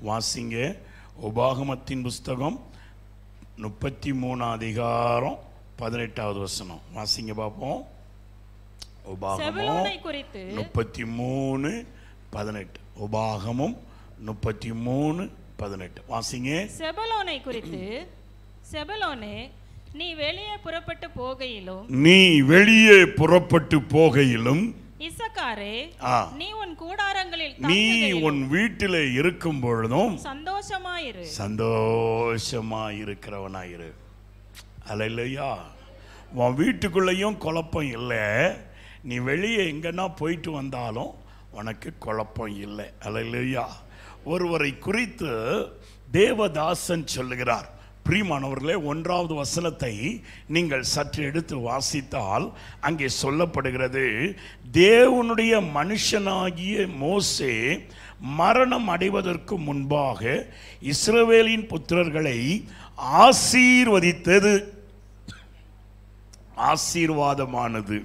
வாசிங்க உபாகமத்தின் புஸ்தகம் முப்பத்தி மூணு அதிகாரம் பதினெட்டாவது வசனம் வாசிங்க பார்ப்போம் உபாகமம் செபலோனை குறித்து முப்பத்தி மூணு பதினெட்டு உபாகமும் முப்பத்தி மூணு பதினெட்டு வாசிங்க செபலோனை குறித்து செபலோனே நீ வெளியே புறப்பட்டு போகையிலும் நீ வெளியே புறப்பட்டு போகையிலும் இசக்காரே ஆ, நீ உன் கூடாரங்களில் நீ தங்குகையிலும் உன் வீட்டிலே இருக்கும் பொழுதும் சந்தோஷமாயிரு சந்தோஷமா இருக்கிறவனாயிரு அல்லையா உன் வீட்டுக்குள்ளேயும் குழப்பம் இல்லை நீ வெளியே எங்கன்னா போயிட்டு வந்தாலும் உனக்கு குழப்பம் இல்லை அல்லையா ஒருவரை குறித்து தேவதாசன் சொல்லுகிறார் பிரியமானவர்களே ஒன்றாவது வசனத்தை நீங்கள் சற்று எடுத்து வாசித்தால் அங்கே சொல்லப்படுகிறது தேவனுடைய மனுஷனாகிய மோசே மரணம் அடைவதற்கு முன்பாக இஸ்ரவேலின் புத்திரர்களை ஆசீர்வதித்தது ஆசீர்வாதமானது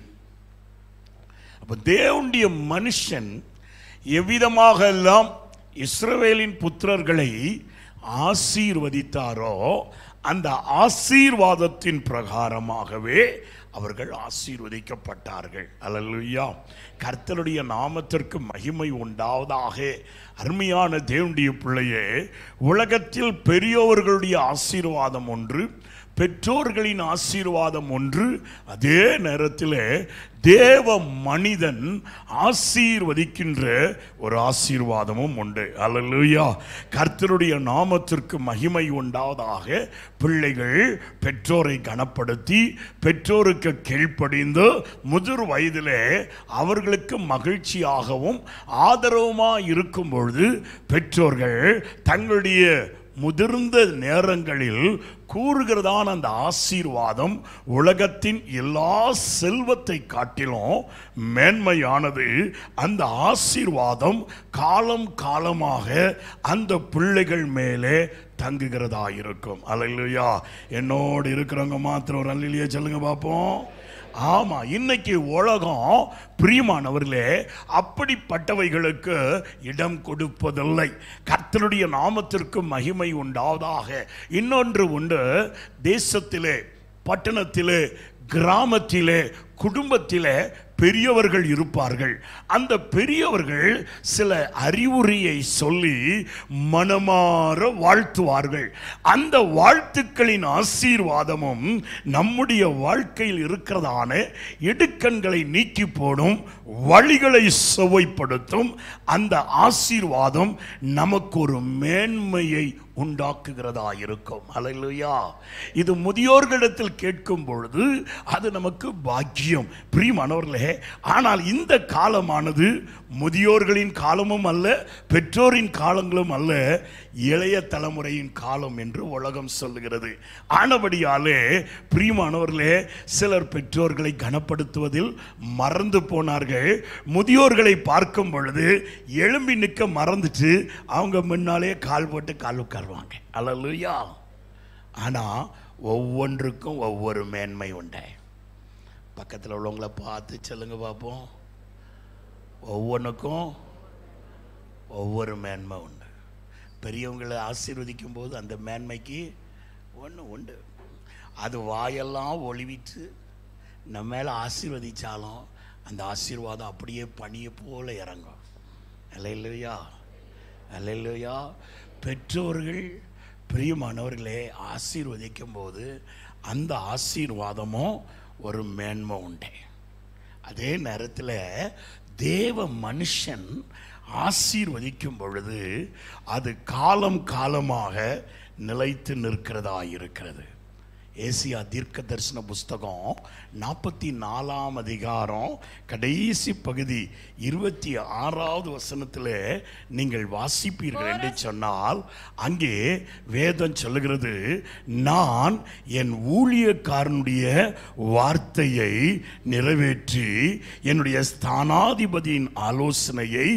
அப்ப தேவனுடைய மனுஷன் எவ்விதமாக எல்லாம் இஸ்ரவேலின் புத்திரர்களை ஆசீர்வதித்தாரோ அந்த ஆசீர்வாதத்தின் பிரகாரமாகவே அவர்கள் ஆசீர்வதிக்கப்பட்டார்கள் அல்லேலூயா கர்த்தருடைய நாமத்திற்கு மகிமை உண்டாவதாக அருமையான தேவனுடைய பிள்ளையே உலகத்தில் பெரியோர்களுடைய ஆசீர்வாதம் ஒன்று பெற்றோர்களின் ஆசீர்வாதம் ஒன்று அதே நேரத்தில் தேவ மனிதன் ஆசீர்வதிக்கின்ற ஒரு ஆசீர்வாதமும் உண்டு அல்லேலூயா கர்த்தருடைய நாமத்திற்கு மகிமை உண்டாவதாக பிள்ளைகள் பெற்றோரை கனப்படுத்தி பெற்றோருக்கு கீழ்ப்படிந்து முதிர் வயதிலே அவர்களுக்கு மகிழ்ச்சியாகவும் ஆதரவுமாக இருக்கும் பொழுது பெற்றோர்கள் தங்களுடைய முதிர்ந்த நேரங்களில் கூறுகிறதான அந்த ஆசீர்வாதம் உலகத்தின் எல்லா செல்வத்தை காட்டிலும் மேன்மையானது அந்த ஆசீர்வாதம் காலம் காலமாக அந்த பிள்ளைகள் மேலே தங்குகிறதா இருக்கும் அல்லையா என்னோடு இருக்கிறவங்க மாத்திரம் ஒரு அல்லையா சொல்லுங்க பார்ப்போம் ஆமா இன்னைக்கு உலகம் பிரியமானவர்களே அப்படிப்பட்டவைகளுக்கு இடம் கொடுப்பதில்லை கர்த்தருடைய நாமத்திற்கு மகிமை உண்டாவதாக இன்னொன்று உண்டு தேசத்திலே பட்டணத்திலே கிராமத்திலே குடும்பத்திலே பெரியவர்கள் இருப்பார்கள் அந்த பெரியவர்கள் சில அறிவுரையை சொல்லி மனமாற வாழ்த்துவார்கள் அந்த வாழ்த்துக்களின் ஆசீர்வாதமும் நம்முடைய வாழ்க்கையில் இருக்கிறதான இடுக்கண்களை நீக்கி போடும் வழிகளை சுவைப்படுத்தும் அந்த ஆசீர்வாதம் நமக்கு ஒரு மேன்மையை உண்டாக்குகிறதா இருக்கும் அல்லேலூயா இது முதியோர்களிடத்தில் கேட்கும் பொழுது அது நமக்கு பாக்கியம் பிரியமானவர்களே ஆனால் இந்த காலமானது முதியோர்களின் காலமும் அல்ல பெற்றோரின் காலங்களும் அல்ல இளைய தலைமுறையின் காலம் என்று உலகம் சொல்லுகிறது ஆனபடியாலே பிரியமானவர்களே சிலர் பெற்றோர்களை கனப்படுத்துவதில் மறந்து போனார்கள் முதியோர்களை பார்க்கும் பொழுது எழும்பி நிற்க மறந்துட்டு அவங்க முன்னாலே கால் போட்டு கால் உட்காருவாங்க அல்லலுயா ஆனால் ஒவ்வொன்றுக்கும் ஒவ்வொரு மேன்மை உண்டு பக்கத்தில் உள்ளவங்கள பார்த்து சொல்லுங்க பார்ப்போம் ஒவ்வொன்றுக்கும் ஒவ்வொரு மேன்மை உண்டு பெரியவங்களை ஆசீர்வதிக்கும் போது அந்த மேன்மைக்கு ஒன்று உண்டு அது வாயெல்லாம் ஒளிவிட்டு நம்ம மேலே ஆசீர்வதிச்சாலும் அந்த ஆசீர்வாதம் அப்படியே பனியை போல இறங்கும் அல்லையா அல்லையா பெற்றோர்கள் பிரியமானவர்களே ஆசீர்வதிக்கும் போது அந்த ஆசீர்வாதமும் ஒரு மேன்மை உண்டு அதே நேரத்தில் தேவ மனுஷன் ஆசீர்வதிக்கும் பொழுது அது காலம் காலமாக நிலைத்து நிற்கிறதா இருக்கிறது ஏசியா தீர்க்க தரிசன புஸ்தகம் நாற்பத்தி நாலாம் அதிகாரம் கடைசி பகுதி இருபத்தி ஆறாவது வசனத்தில் நீங்கள் வாசிப்பீர்கள் என்று சொன்னால் அங்கே வேதம் சொல்லுகிறது நான் என் ஊழியக்காரனுடைய வார்த்தையை நிறைவேற்றி என்னுடைய ஸ்தானாதிபதியின் ஆலோசனையை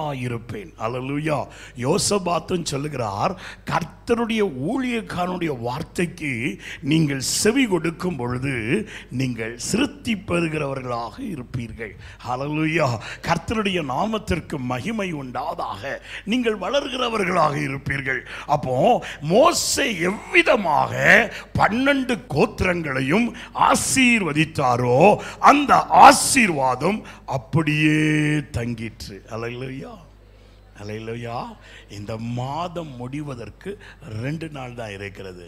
நிலைப்படுத்துகிறவனாயிருப்பேன் அல்லேலூயா யோசபாத்தும் சொல்லுகிறார் கர்த்தருடைய ஊழியக்காரனுடைய வார்த்தைக்கு நீங்கள் செவி கொடுக்கும் பொழுது நீங்கள் சிறுத்தி பெறுகிறவர்களாக இருப்பீர்கள் ஹalleluya கர்த்தருடைய நாமத்திற்கு மகிமை உண்டாவதாக நீங்கள் வளர்கிறவர்களாக இருப்பீர்கள் அப்போ மோசே எவ்விதமாக பன்னெண்டு கோத்திரங்களையும் ஆசீர்வதித்தாரோ அந்த ஆசீர்வாதம் அப்படியே தங்கிற்று ஹalleluya ஹalleluya இந்த மாதம் முடிவதற்கு ரெண்டு நாள் தான் இருக்கிறது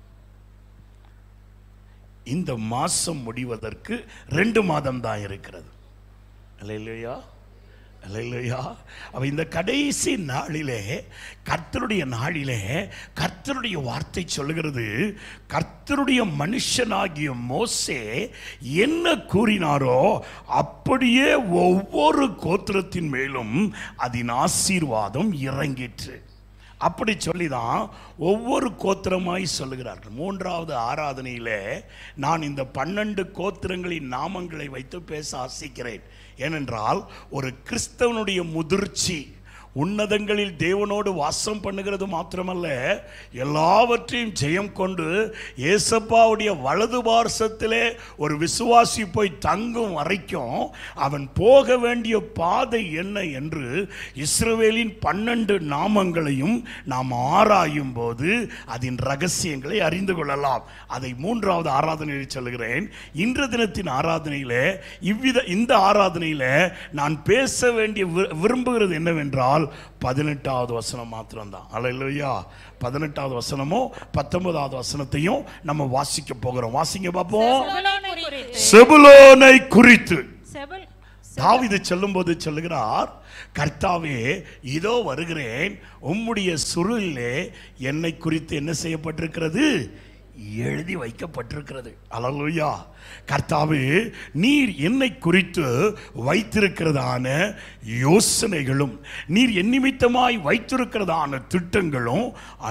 இந்த மாசம் முடிவதற்கு ரெண்டு மாதம் தான் இருக்கிறது அல்லையா அல்லையா அவ இந்த கடைசி நாளிலே கர்த்தருடைய நாளிலே கர்த்தருடைய வார்த்தை சொல்லுகிறது கர்த்தருடைய மனுஷனாகிய மோசே என்ன கூறினாரோ அப்படியே ஒவ்வொரு கோத்திரத்தின் மேலும் அதன் ஆசீர்வாதம் இறங்கிற்று அப்படி சொல்லிதான் ஒவ்வொரு கோத்திரமாய் சொல்லுகிறார்கள் மூன்றாவது ஆராதனையிலே நான் இந்த பன்னெண்டு கோத்திரங்களின் நாமங்களை வைத்து பேச ஆசிக்கிறேன் ஏனென்றால் ஒரு கிறிஸ்தவனுடைய முதிர்ச்சி உன்னதங்களில் தேவனோடு வாசம் பண்ணுகிறது மாத்திரமல்ல எல்லாவற்றையும் ஜெயம் கொண்டு ஏசப்பாவுடைய வலது பார்சத்திலே ஒரு விசுவாசி போய் தங்கும் வரைக்கும் அவன் போக வேண்டிய பாதை என்ன என்று இஸ்ரவேலின் பன்னெண்டு நாமங்களையும் நாம் ஆராயும் போது அதன் ரகசியங்களை அறிந்து கொள்ளலாம் அதை மூன்றாவது ஆராதனையில் சொல்கிறேன் இன்று தினத்தின் ஆராதனையிலே இவ்வித இந்த ஆராதனையிலே நான் பேச வேண்டிய வி- விரும்புகிறது என்னவென்றால் பதினெட்டாவது வசனம் மாத்திரம்தான் அல்லையா பதினெட்டாவது வசனமும் பத்தொன்பதாவது வசனத்தையும் நம்ம வாசிக்க போகிறோம் வாசிங்க பார்ப்போம் செபுலோனை குறித்து செபுலோனை குறித்து செபுல் தாவிது சொல்லும்போது சொல்லுகிறார் கர்த்தாவே இதோ வருகிறேன் உம்முடைய சுருளிலே என்னை குறித்து என்ன செய்யப்பட்டிருக்கிறது எழுதி வைக்கப்பட்டிருக்கிறது அல்லேலூயா கர்த்தாவே நீர் என்னை குறித்து வைத்திருக்கிறதான யோசனைகளும் நீர் என் நிமித்தமாய் வைத்திருக்கிறதான திட்டங்களும்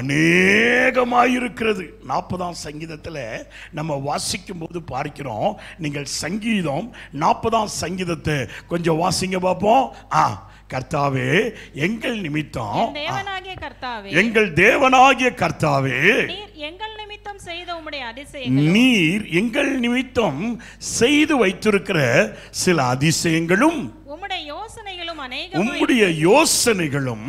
அநேகமாயிருக்கிறது நாற்பதாம் சங்கீதத்தில் நம்ம வாசிக்கும் போது பார்க்கிறோம் நீங்கள் சங்கீதம் நாற்பதாம் சங்கீதத்தை கொஞ்சம் வாசிங்க பார்ப்போம் ஆ கர்த்தாவே எங்கள் நிமித்தம் என் தேவனாகிய கர்த்தாவே எங்கள் தேவனாகிய கர்த்தாவே நீர் எங்கள் நிமித்தம் செய்த உம்முடைய அதிசயங்கள் நீர் எங்கள் நிமித்தம் செய்து வைத்திருக்கிற சில அதிசயங்களும் உம்முடைய யோசனைகளும் அநேகமாய் உம்முடைய யோசனைகளும்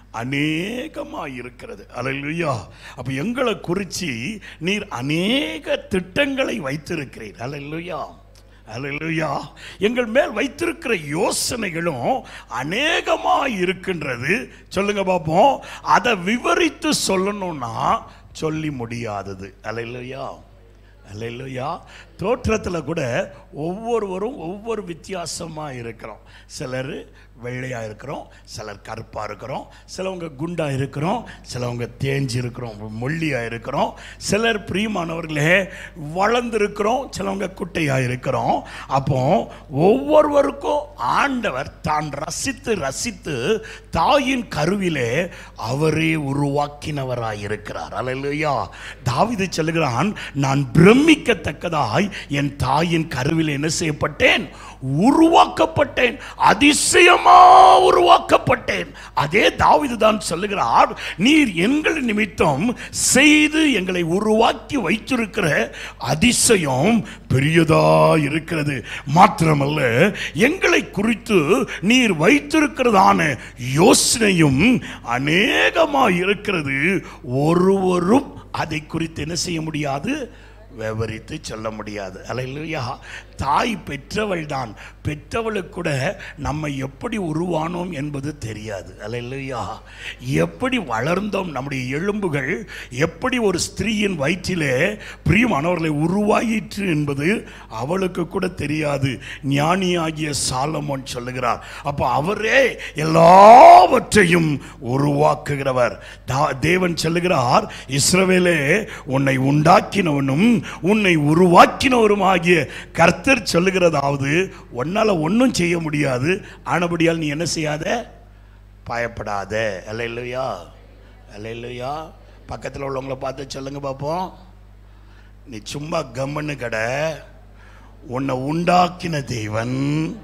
அநேகமாய் இருக்கிறது அல்லேலூயா அப்ப எங்களை குறிச்சி நீர் அநேக திட்டங்களை வைத்திருக்கிறீர் அல்லேலூயா அல்லேலூயா எங்கள் மேல் வைத்திருக்கிற யோசனைகளும் அநேகமாய் இருக்கின்றது சொல்லுங்க பார்ப்போம் அதை விவரித்து சொல்லணும்னா சொல்லி முடியாதது அல்லேலூயா அல்லையா தோற்றத்தில் கூட ஒவ்வொருவரும் ஒவ்வொரு வித்தியாசமாக இருக்கிறோம் சிலர் வெள்ளையாக இருக்கிறோம் சிலர் கருப்பாக இருக்கிறோம் சிலவங்க குண்டாக இருக்கிறோம் சிலவங்க தேஞ்சு இருக்கிறோம் மொல்லியாக இருக்கிறோம் சிலர் பிரியமானவர்களே வளர்ந்துருக்கிறோம் சிலவங்க குட்டையாக இருக்கிறோம் அப்போ ஒவ்வொருவருக்கும் ஆண்டவர் தான் ரசித்து ரசித்து தாயின் கருவிலே அவரே உருவாக்கினவராய் இருக்கிறார் அல்லையா தாவிது சொல்லுகிறான் நான் பிரமிக்கத்தக்கதாய் என் தாயின் கருவில் என்ன செய்யப்பட்டேன் உருவாக்கப்பட்டேன் அதிசயமா உருவாக்கப்பட்டேன் அதே தாவிது தான் சொல்லுகிறார் நீர் எங்கள் நிமித்தம் செய்து எங்களை உருவாக்கி வைத்திருக்கிற அதிசயம் பெரியதா இருக்கிறது மாத்திரமல்ல எங்களை குறித்து நீர் வைத்திருக்கிறதான யோசனையும் அநேகமா இருக்கிறது ஒருவரும் அதை குறித்து என்ன செய்ய முடியாது விவரித்து சொல்ல முடியாது அல்லையா தாய் பெற்றவள் தான் பெற்றவளுக்கு கூட நம்ம எப்படி உருவானோம் என்பது தெரியாது அல்லையா எப்படி வளர்ந்தோம் நம்முடைய எலும்புகள் எப்படி ஒரு ஸ்திரீயின் வயிற்றிலே பிரியமானவர்களை உருவாயிற்று என்பது அவளுக்கு கூட தெரியாது ஞானியாகிய சாலமோன் சொல்லுகிறார் அப்போ அவரே எல்லாவற்றையும் உருவாக்குகிறவர் தா- தேவன் சொல்லுகிறார் இஸ்ரவேலே உன்னை உண்டாக்கினவனும் உன்னை உருவாக்கினவரும் ஆகிய கர்த்தர் சொல்லுகிறதாவது உன்னால ஒன்றும் செய்ய முடியாது ஆனபடியால் நீ என்ன செய்யாத பயப்படாத அல்ல இல்லையா அல்ல இல்லையா பக்கத்தில் உள்ளவங்கள பார்த்து சொல்லுங்க பார்ப்போம் நீ சும்மா கம்முன்னு கடை உன்னை உண்டாக்கின தேவன்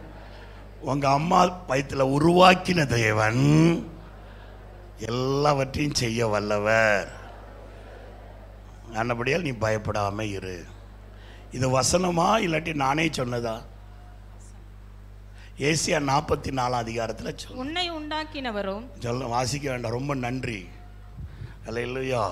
உங்க அம்மா வயித்துல உருவாக்கின தேவன் எல்லாவற்றையும் செய்ய வல்லவர் ஆனபடியால் நீ பயப்படாம இரு இது வசனமா இல்லாட்டி நானே சொன்னதா ஏசியா நாற்பத்தி நாலாம் அதிகாரத்தில் சொல் உன்னை உண்டாக்கினவரும் சொல்ல வாசிக்க வேண்டாம் ரொம்ப நன்றி அல்லையா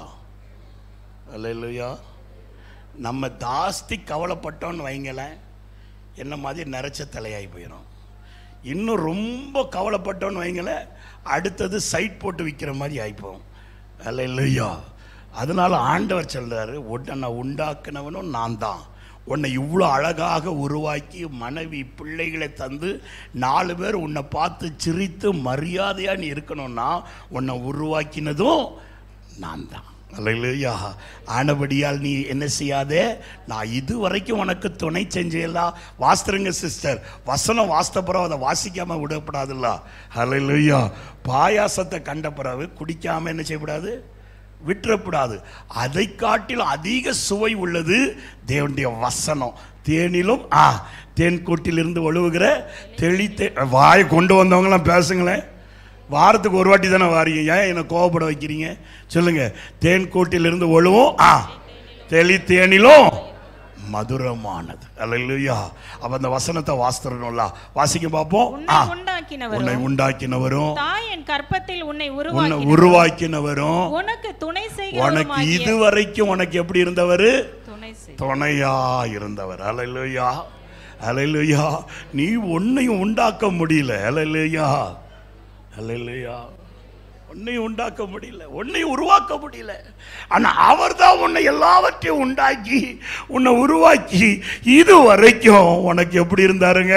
அல்லையா நம்ம ஜாஸ்தி கவலைப்பட்டோன்னு வைங்களேன் என்ன மாதிரி நிறைச்ச தலையாகி போயிடும் இன்னும் ரொம்ப கவலைப்பட்டோன்னு வைங்களேன் அடுத்தது சைட் போட்டு விற்கிற மாதிரி ஆயிப்போம் அல்லையா அதனால ஆண்டவர் சொல்றாரு உன்னை உண்டாக்குனவனும் நான் தான் உன்னை இவ்வளோ அழகாக உருவாக்கி மனைவி பிள்ளைகளை தந்து நாலு பேர் உன்னை பார்த்து சிரித்து மரியாதையா நீ இருக்கணும்னா உன்னை உருவாக்கினதும் நான் தான் அல்லையா ஆனபடியால் நீ என்ன செய்யாதே நான் இது வரைக்கும் உனக்கு துணை செஞ்சேலாம் வாஸ்திருங்க சிஸ்டர் வசனம் வாஸ்த பிறகு அதை வாசிக்காம விடப்படாதுல்ல அல்லையா பாயாசத்தை கண்ட பிறகு குடிக்காம என்ன செய்யக்கூடாது விட்டுறக்கூடாது அதை காட்டிலும் அதிக சுவை உள்ளது தேவனுடைய வசனம் தேனிலும் ஆ தேன் கூட்டிலிருந்து ஒழுவுகிற தெளித்தே வாயை கொண்டு வந்தவங்களாம் பேசுங்களேன் வாரத்துக்கு ஒரு வாட்டி தானே வாரீங்க ஏன் என்னை கோவப்பட வைக்கிறீங்க சொல்லுங்க தேன் கூட்டிலிருந்து ஒழுவும் ஆ தெளி தேனிலும் மதுரமானது அல்லையா அப்ப அந்த வசனத்தை வாசித்தரணும்ல வாசிக்க பார்ப்போம் உன்னை ஆ உண்டாக்கினவரும் உன்னை உண்டாக்கினவரும் தாயின் கற்பத்தில் உன்னை உன்னை உருவாக்கி உருவாக்கினவரும் உனக்கு துணை உனக்கு செய்கிறவருமாகிய இதுவரைக்கும் உனக்கு எப்படி இருந்தவர் துணை செய் துணையா இருந்தவர் அலையிலுயா அலையிலுயா நீ உன்னையும் உண்டாக்க முடியல அலையிலுயா அலையிலுயா உன்னையும் உண்டாக்க முடியல உன்னையும் உருவாக்க முடியல ஆனா அவர் தான் உன்னை எல்லாவற்றையும் உண்டாக்கி உன்னை உருவாக்கி இது வரைக்கும் உனக்கு எப்படி இருந்தாருங்க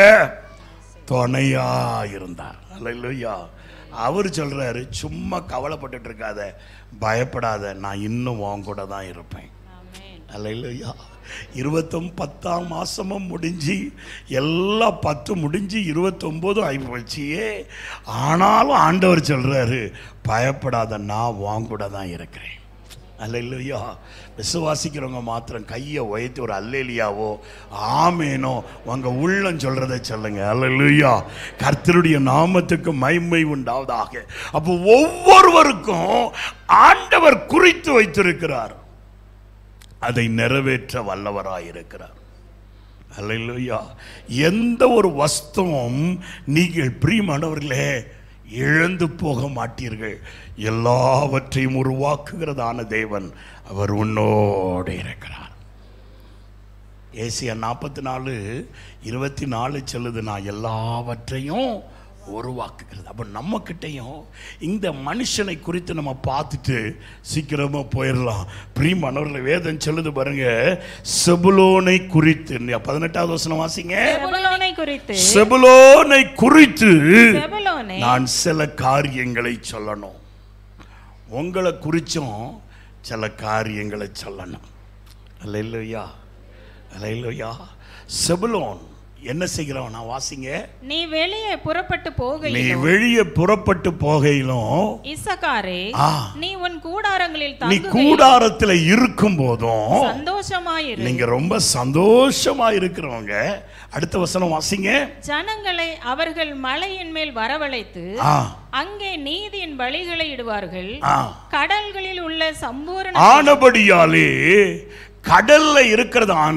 துணையா இருந்தார் அல்லையா அவர் சொல்றாரு சும்மா கவலைப்பட்டுட்டு இருக்காத பயப்படாத நான் இன்னும் உன் கூட தான் இருப்பேன் ஆமென் அல்லையா இருபத்தொம் பத்தாம் மாசமும் முடிஞ்சு எல்லாம் பத்து முடிஞ்சு இருபத்தொம்போதும் ஆகி போச்சியே ஆனாலும் ஆண்டவர் சொல்றாரு பயப்படாத நான் உன் கூட தான் இருக்கிறேன் அல்லையா விசுவாசிக்கிறவங்க மாத்திரம் கையை உயர்த்தி ஒரு அல்லேலியாவோ ஆமேனோ உங்க உள்ளம் சொல்றதை சொல்லுங்க அல்லேலூயா கர்த்தருடைய நாமத்துக்கு மைமை உண்டாவதாக அப்போ ஒவ்வொருவருக்கும் ஆண்டவர் குறித்து வைத்திருக்கிறார் அதை நிறைவேற்ற வல்லவராயிருக்கிறார் அல்லேலூயா எந்த ஒரு வஸ்துவும் நீங்கள் பிரியமானவர்களே இழந்து போக மாட்டீர்கள் எல்லாவற்றையும் உருவாக்குகிறதான தேவன் அவர் உன்னோடு இருக்கிறார் ஏசியா நாற்பத்தி நாலு இருபத்தி நாலு சொல்லுது நான் எல்லாவற்றையும் உருவாக்குகிறது அப்போ நம்ம கிட்டையும் இந்த மனுஷனை குறித்து நம்ம பார்த்துட்டு சீக்கிரமா போயிடலாம் பிரியமானவர்களை வேதம் சொல்லுது பாருங்க செபுலோனை குறித்து பதினெட்டாவது வசனம் வாசிங்க செபுலோனை குறித்து செபுலோனை குறித்து செபுலோனே நான் சில காரியங்களை சொல்லணும் உங்களை குறிச்சும் சில காரியங்களை சொல்லணும் அல்லையா அல்லையா செபுலோன் என்ன செய்கிறவன் நான் வாசிங்க நீ வெளியே புறப்பட்டு நீ போகையிலும் வெளியே புறப்பட்டு போகையிலும் இசக்காரே ஆ. நீ உன் கூடாரங்களில் நீ தங்குகையில் கூடாரத்துல இருக்கும் போதும் சந்தோஷமாயிரு நீங்க ரொம்ப சந்தோஷமா இருக்கிறவங்க அடுத்த வசனம் வாசிங்க ஜனங்களை அவர்கள் மலையின் மேல் வரவழைத்து ஆ அங்கே நீதியின் பலிகளை இடுவார்கள் ஆ கடல்களில் உள்ள சம்பூரண ஆனபடியாலே கடல்ல இருக்கிறதான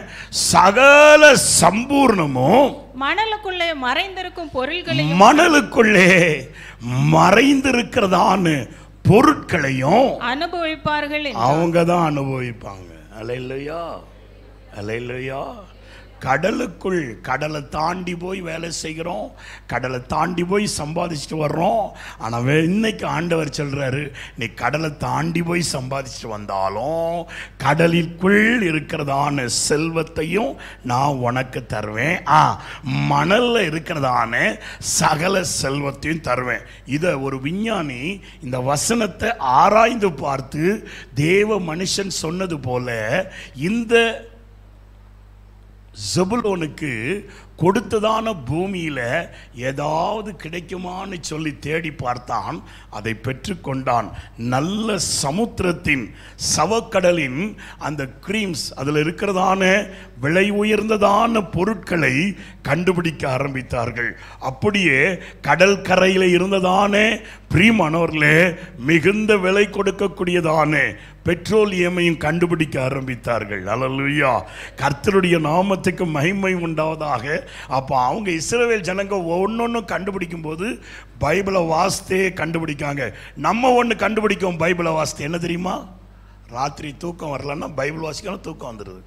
சகல சம்பூர்ணமும் மணலுக்குள்ளே மறைந்திருக்கும் பொருள்களையும் மணலுக்குள்ளே மறைந்திருக்கிறதான பொருட்களையும் அனுபவிப்பார்கள் என்று. அவங்க தான் அனுபவிப்பாங்க அலையிலையா அலையிலையா கடலுக்குள் கடலை தாண்டி போய் வேலை செய்கிறோம் கடலை தாண்டி போய் சம்பாதிச்சுட்டு வர்றோம் ஆனால் இன்னைக்கு ஆண்டவர் சொல்றாரு நீ கடலை தாண்டி போய் சம்பாதிச்சுட்டு வந்தாலும் கடலிற்குள் இருக்கிறதான செல்வத்தையும் நான் உனக்கு தருவேன் ஆ மணல்ல இருக்கிறதான சகல செல்வத்தையும் தருவேன் இதை ஒரு விஞ்ஞானி இந்த வசனத்தை ஆராய்ந்து பார்த்து தேவ மனுஷன் சொன்னது போல இந்த ஜெபுலோனுக்கு கொடுத்ததான பூமியில ஏதாவது கிடைக்குமான்னு சொல்லி தேடி பார்த்தான் அதை பெற்றுக்கொண்டான் நல்ல சமுத்திரத்தின் சவக்கடலின் அந்த கிரீம்ஸ் அதில் இருக்கிறதான விலை உயர்ந்ததான பொருட்களை கண்டுபிடிக்க ஆரம்பித்தார்கள் அப்படியே கடல் கரையில் இருந்ததான பிரியமானவர்களே மிகுந்த விலை கொடுக்கக்கூடியதான பெட்ரோலியமையும் கண்டுபிடிக்க ஆரம்பித்தார்கள் அல்லேலூயா கர்த்தருடைய நாமத்துக்கு மகிமை உண்டாவதாக அப்போ அவங்க இஸ்ரவேல் ஜனங்க ஒன்னொன்னும் கண்டுபிடிக்கும் போது பைபிளை வாசித்தே கண்டுபிடிக்காங்க நம்ம ஒன்று கண்டுபிடிக்கும் பைபிளை வாசித்து என்ன தெரியுமா ராத்திரி தூக்கம் வரலன்னா பைபிள் வாசிக்கணும் தூக்கம் வந்துடுது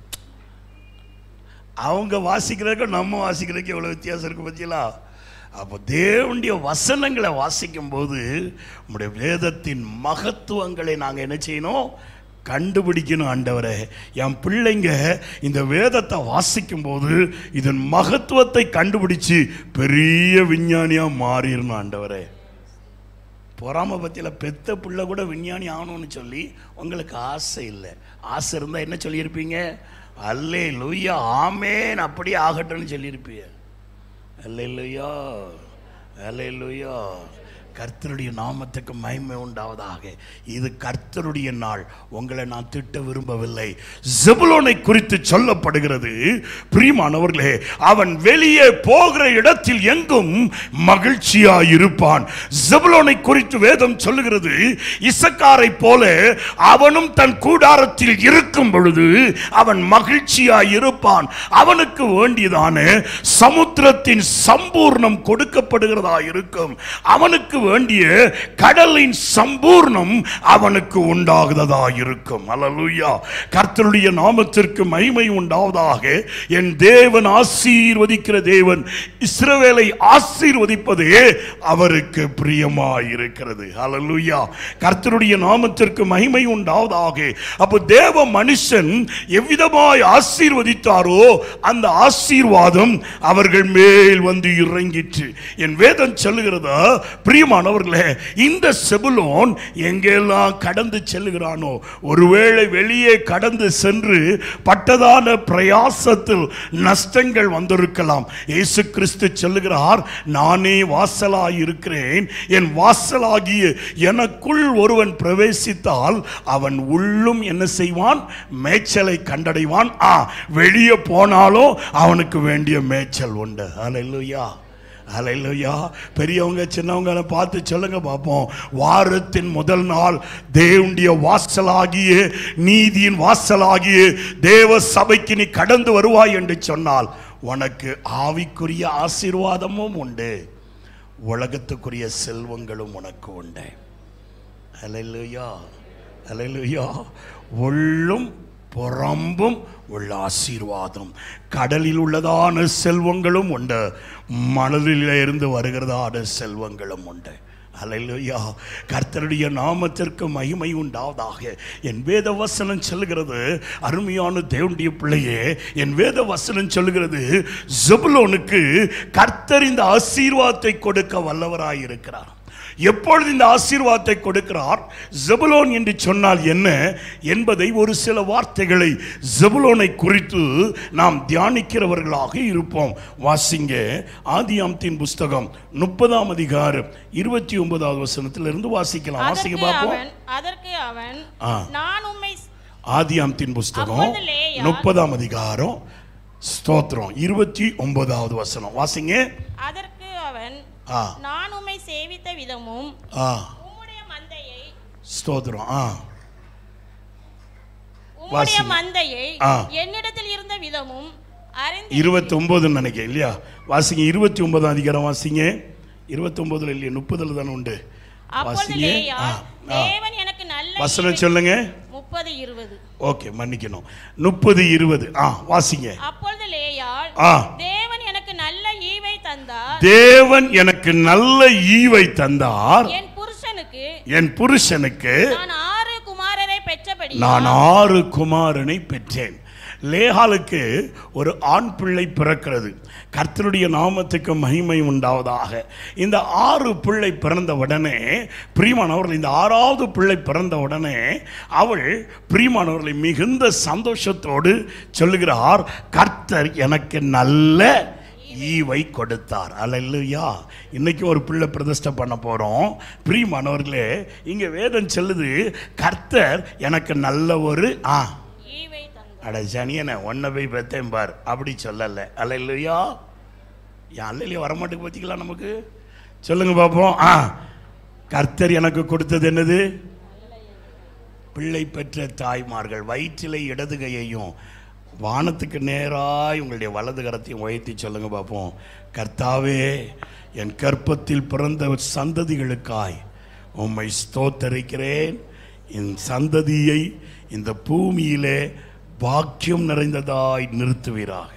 அவங்க வாசிக்கிறதுக்கும் நம்ம வாசிக்கிறதுக்கு எவ்வளோ வித்தியாசம் இருக்கு பத்தியலா அப்போ தேவனுடைய வசனங்களை வாசிக்கும் போது நம்முடைய வேதத்தின் மகத்துவங்களை நாங்கள் என்ன செய்யணும் கண்டுபிடிக்கணும் ஆண்டவரே என் பிள்ளைங்க இந்த வேதத்தை வாசிக்கும் போது இதன் மகத்துவத்தை கண்டுபிடிச்சு பெரிய விஞ்ஞானியாக மாறிடணும் ஆண்டவரே பொறாம பத்தியில் பெத்த பிள்ளை கூட விஞ்ஞானி ஆகணும்னு சொல்லி உங்களுக்கு ஆசை இல்லை ஆசை இருந்தால் என்ன சொல்லியிருப்பீங்க அல்லே லூயா ஆமேன் அப்படியே ஆகட்டும்னு சொல்லியிருப்பீங்க அல்லே லூயா அல்லே லூயா கர்த்தருடைய நாமத்துக்கு மகிமை உண்டாவதாக இது கர்த்தருடைய நாள் உங்களை நான் திட்ட விரும்பவில்லை ஜெபுலோனை குறித்து சொல்லப்படுகிறது பிரியமானவர்களே அவன் வெளியே போகிற இடத்தில் எங்கும் மகிழ்ச்சியாய் இருப்பான் ஜெபுலோனை குறித்து வேதம் சொல்லுகிறது இசக்காரை போல அவனும் தன் கூடாரத்தில் இருக்கும் பொழுது அவன் மகிழ்ச்சியாய் இருப்பான் அவனுக்கு வேண்டியதான சமுத்திரத்தின் சம்பூர்ணம் கொடுக்கப்படுகிறதா இருக்கும் அவனுக்கு வேண்டிய கடலின் சம்பூர்ணம் அவனுக்கு உண்டாகுததா இருக்கும் அல்லேலூயா கர்த்தருடைய நாமத்திற்கு மகிமை உண்டாவதாக என் தேவன் ஆசீர்வதிக்கிற தேவன் இஸ்ரவேலை ஆசீர்வதிப்பதே அவருக்கு பிரியமாய் இருக்கிறது அல்லேலூயா கர்த்தருடைய நாமத்திற்கு மகிமை உண்டாவதாக அப்போ தேவ மனுஷன் எவ்விதமாய் ஆசீர்வதித்தாரோ அந்த ஆசீர்வாதம் அவர்கள் மேல் வந்து இறங்கிற்று என் வேதம் சொல்லுகிறதா பிரியமானவர்களே இந்த செபுலோன் எங்கெல்லாம் கடந்து செல்லுகிறானோ ஒருவேளை வெளியே கடந்து சென்று பட்டதான பிரயாசத்தில் நஷ்டங்கள் வந்திருக்கலாம் இயேசு கிறிஸ்து சொல்லுகிறார் நானே வாசலாய் இருக்கிறேன் என் வாசலாகிய எனக்குள் ஒருவன் பிரவேசித்தால் அவன் உள்ளும் என்ன செய்வான் மேய்ச்சலை கண்டடைவான் ஆ வெளியே போனாலும் அவனுக்கு வேண்டிய மேய்ச்சல் உண்டு அல்லேலூயா அலையிலுயா பெரியவங்க சின்னவங்களை பார்த்து சொல்லுங்க பார்ப்போம் வாரத்தின் முதல் நாள் தேவனுடைய வாசலாகிய நீதியின் வாசலாகிய தேவ சபைக்கு நீ கடந்து வருவாய் என்று சொன்னால் உனக்கு ஆவிக்குரிய ஆசீர்வாதமும் உண்டு உலகத்துக்குரிய செல்வங்களும் உனக்கு உண்டு அலையிலுயா அலையிலுயா உள்ளும் புறம்பும் உள்ள ஆசீர்வாதம் கடலில் உள்ளதான செல்வங்களும் உண்டு மனதில் இருந்து வருகிறதான செல்வங்களும் உண்டு அலையிலுயா கர்த்தருடைய நாமத்திற்கு மகிமை உண்டாவதாக என் வேத வசனம் சொல்லுகிறது அருமையான தேவனுடைய பிள்ளையே என் வேத வசனம் சொல்லுகிறது ஜெபுலோனுக்கு கர்த்தர் இந்த ஆசீர்வாதத்தை கொடுக்க வல்லவராய் இருக்கிறார் எப்பொழுது இந்த ஆசீர்வாதத்தை கொடுக்கிறார் ஜெபுலோன் என்று சொன்னால் என்ன என்பதை ஒரு சில வார்த்தைகளை ஜெபுலோனை குறித்து நாம் தியானிக்கிறவர்களாக இருப்போம் வாசிங்க ஆதியாமத்தின் புஸ்தகம் முப்பதாம் அதிகாரம் இருபத்தி ஒன்பதாவது வசனத்திலிருந்து வாசிக்கலாம் வாசிக்க அதற்கு பார்ப்போம் அவன் அதற்கு அவன் ஆ. நான் உம்மை ஆதியாமத்தின் புஸ்தகம் அப்பொழுது லேயா- முப்பதாம் அதிகாரம் ஸ்தோத்திரம் இருபத்தி ஒன்பதாவது வசனம் வாசிங்க அதற்கு அவன் ஆ நான் உம்மை சேவித்த விதமும் ஆ உம்முடைய மந்தையை ஸ்தோத்திரம் ஆ உம்முடைய வாசிங்க. மந்தையை ஆ. என்னிடத்தில் இருந்த விதமும் அறிந்து இருபத்தி ஒன்பதுன்னு நினைக்கிறேன் இல்லையா வாசிங்க இருபத்தி ஒன்பதாம் அதிகாரம் வாசிங்க இருபத்தி ஒன்பதுல இல்லையா முப்பதுல தானே உண்டு அப்பொழுது வாசிங்க லேயா ஆ, ஆ. தேவன் எனக்கு நல்ல வசனம் சொல்லுங்க முப்பது இருபது ஓகே மன்னிக்கணும் முப்பது இருபது ஆ வாசிங்க அப்பொழுது லேயாள் ஆ தேவன் எனக்கு நல்ல ஈவை தந்தார் தேவன் எனக்கு நல்ல ஈவை தந்தார் என் புருஷனுக்கு என் புருஷனுக்கு நான் ஆறு குமாரரை பெற்றபடி நான் ஆறு குமாரனை பெற்றேன் லேஹாலுக்கு ஒரு ஆண் பிள்ளை பிறக்கிறது கர்த்தருடைய நாமத்துக்கு மகிமை உண்டாவதாக இந்த ஆறு பிள்ளை பிறந்த உடனே பிரியமானவர்கள் இந்த ஆறாவது பிள்ளை பிறந்த உடனே அவள் பிரியமானவர்களை மிகுந்த சந்தோஷத்தோடு சொல்லுகிறார் கர்த்தர் எனக்கு நல்ல ஈவை கொடுத்தார் அல்லையா இன்னைக்கு ஒரு பிள்ளை பிரதிஷ்டை பண்ண போறோம் பிரியமானவர்களே இங்க வேதம் சொல்லுது கர்த்தர் எனக்கு நல்ல ஒரு ஆ ஈவை தந்தார் அட சனியனை ஒன்றை போய் பெத்தேன் பார் அப்படி சொல்லலை அல்லையா ஏன் அல்லையா வரமாட்டுக்கு பார்த்தீங்களா நமக்கு சொல்லுங்க பார்ப்போம் ஆ கர்த்தர் எனக்கு கொடுத்தது என்னது பிள்ளை பெற்ற தாய்மார்கள் வயிற்றிலே இடது கையையும் வானத்துக்கு நேராய் உங்களுடைய வலது கரத்தையும் உயர்த்தி சொல்லுங்க பார்ப்போம் கர்த்தாவே என் கற்பத்தில் பிறந்த சந்ததிகளுக்காய் உம்மை ஸ்தோத்தரிக்கிறேன் என் சந்ததியை இந்த பூமியிலே பாக்கியம் நிறைந்ததாய் நிறுத்துவீராக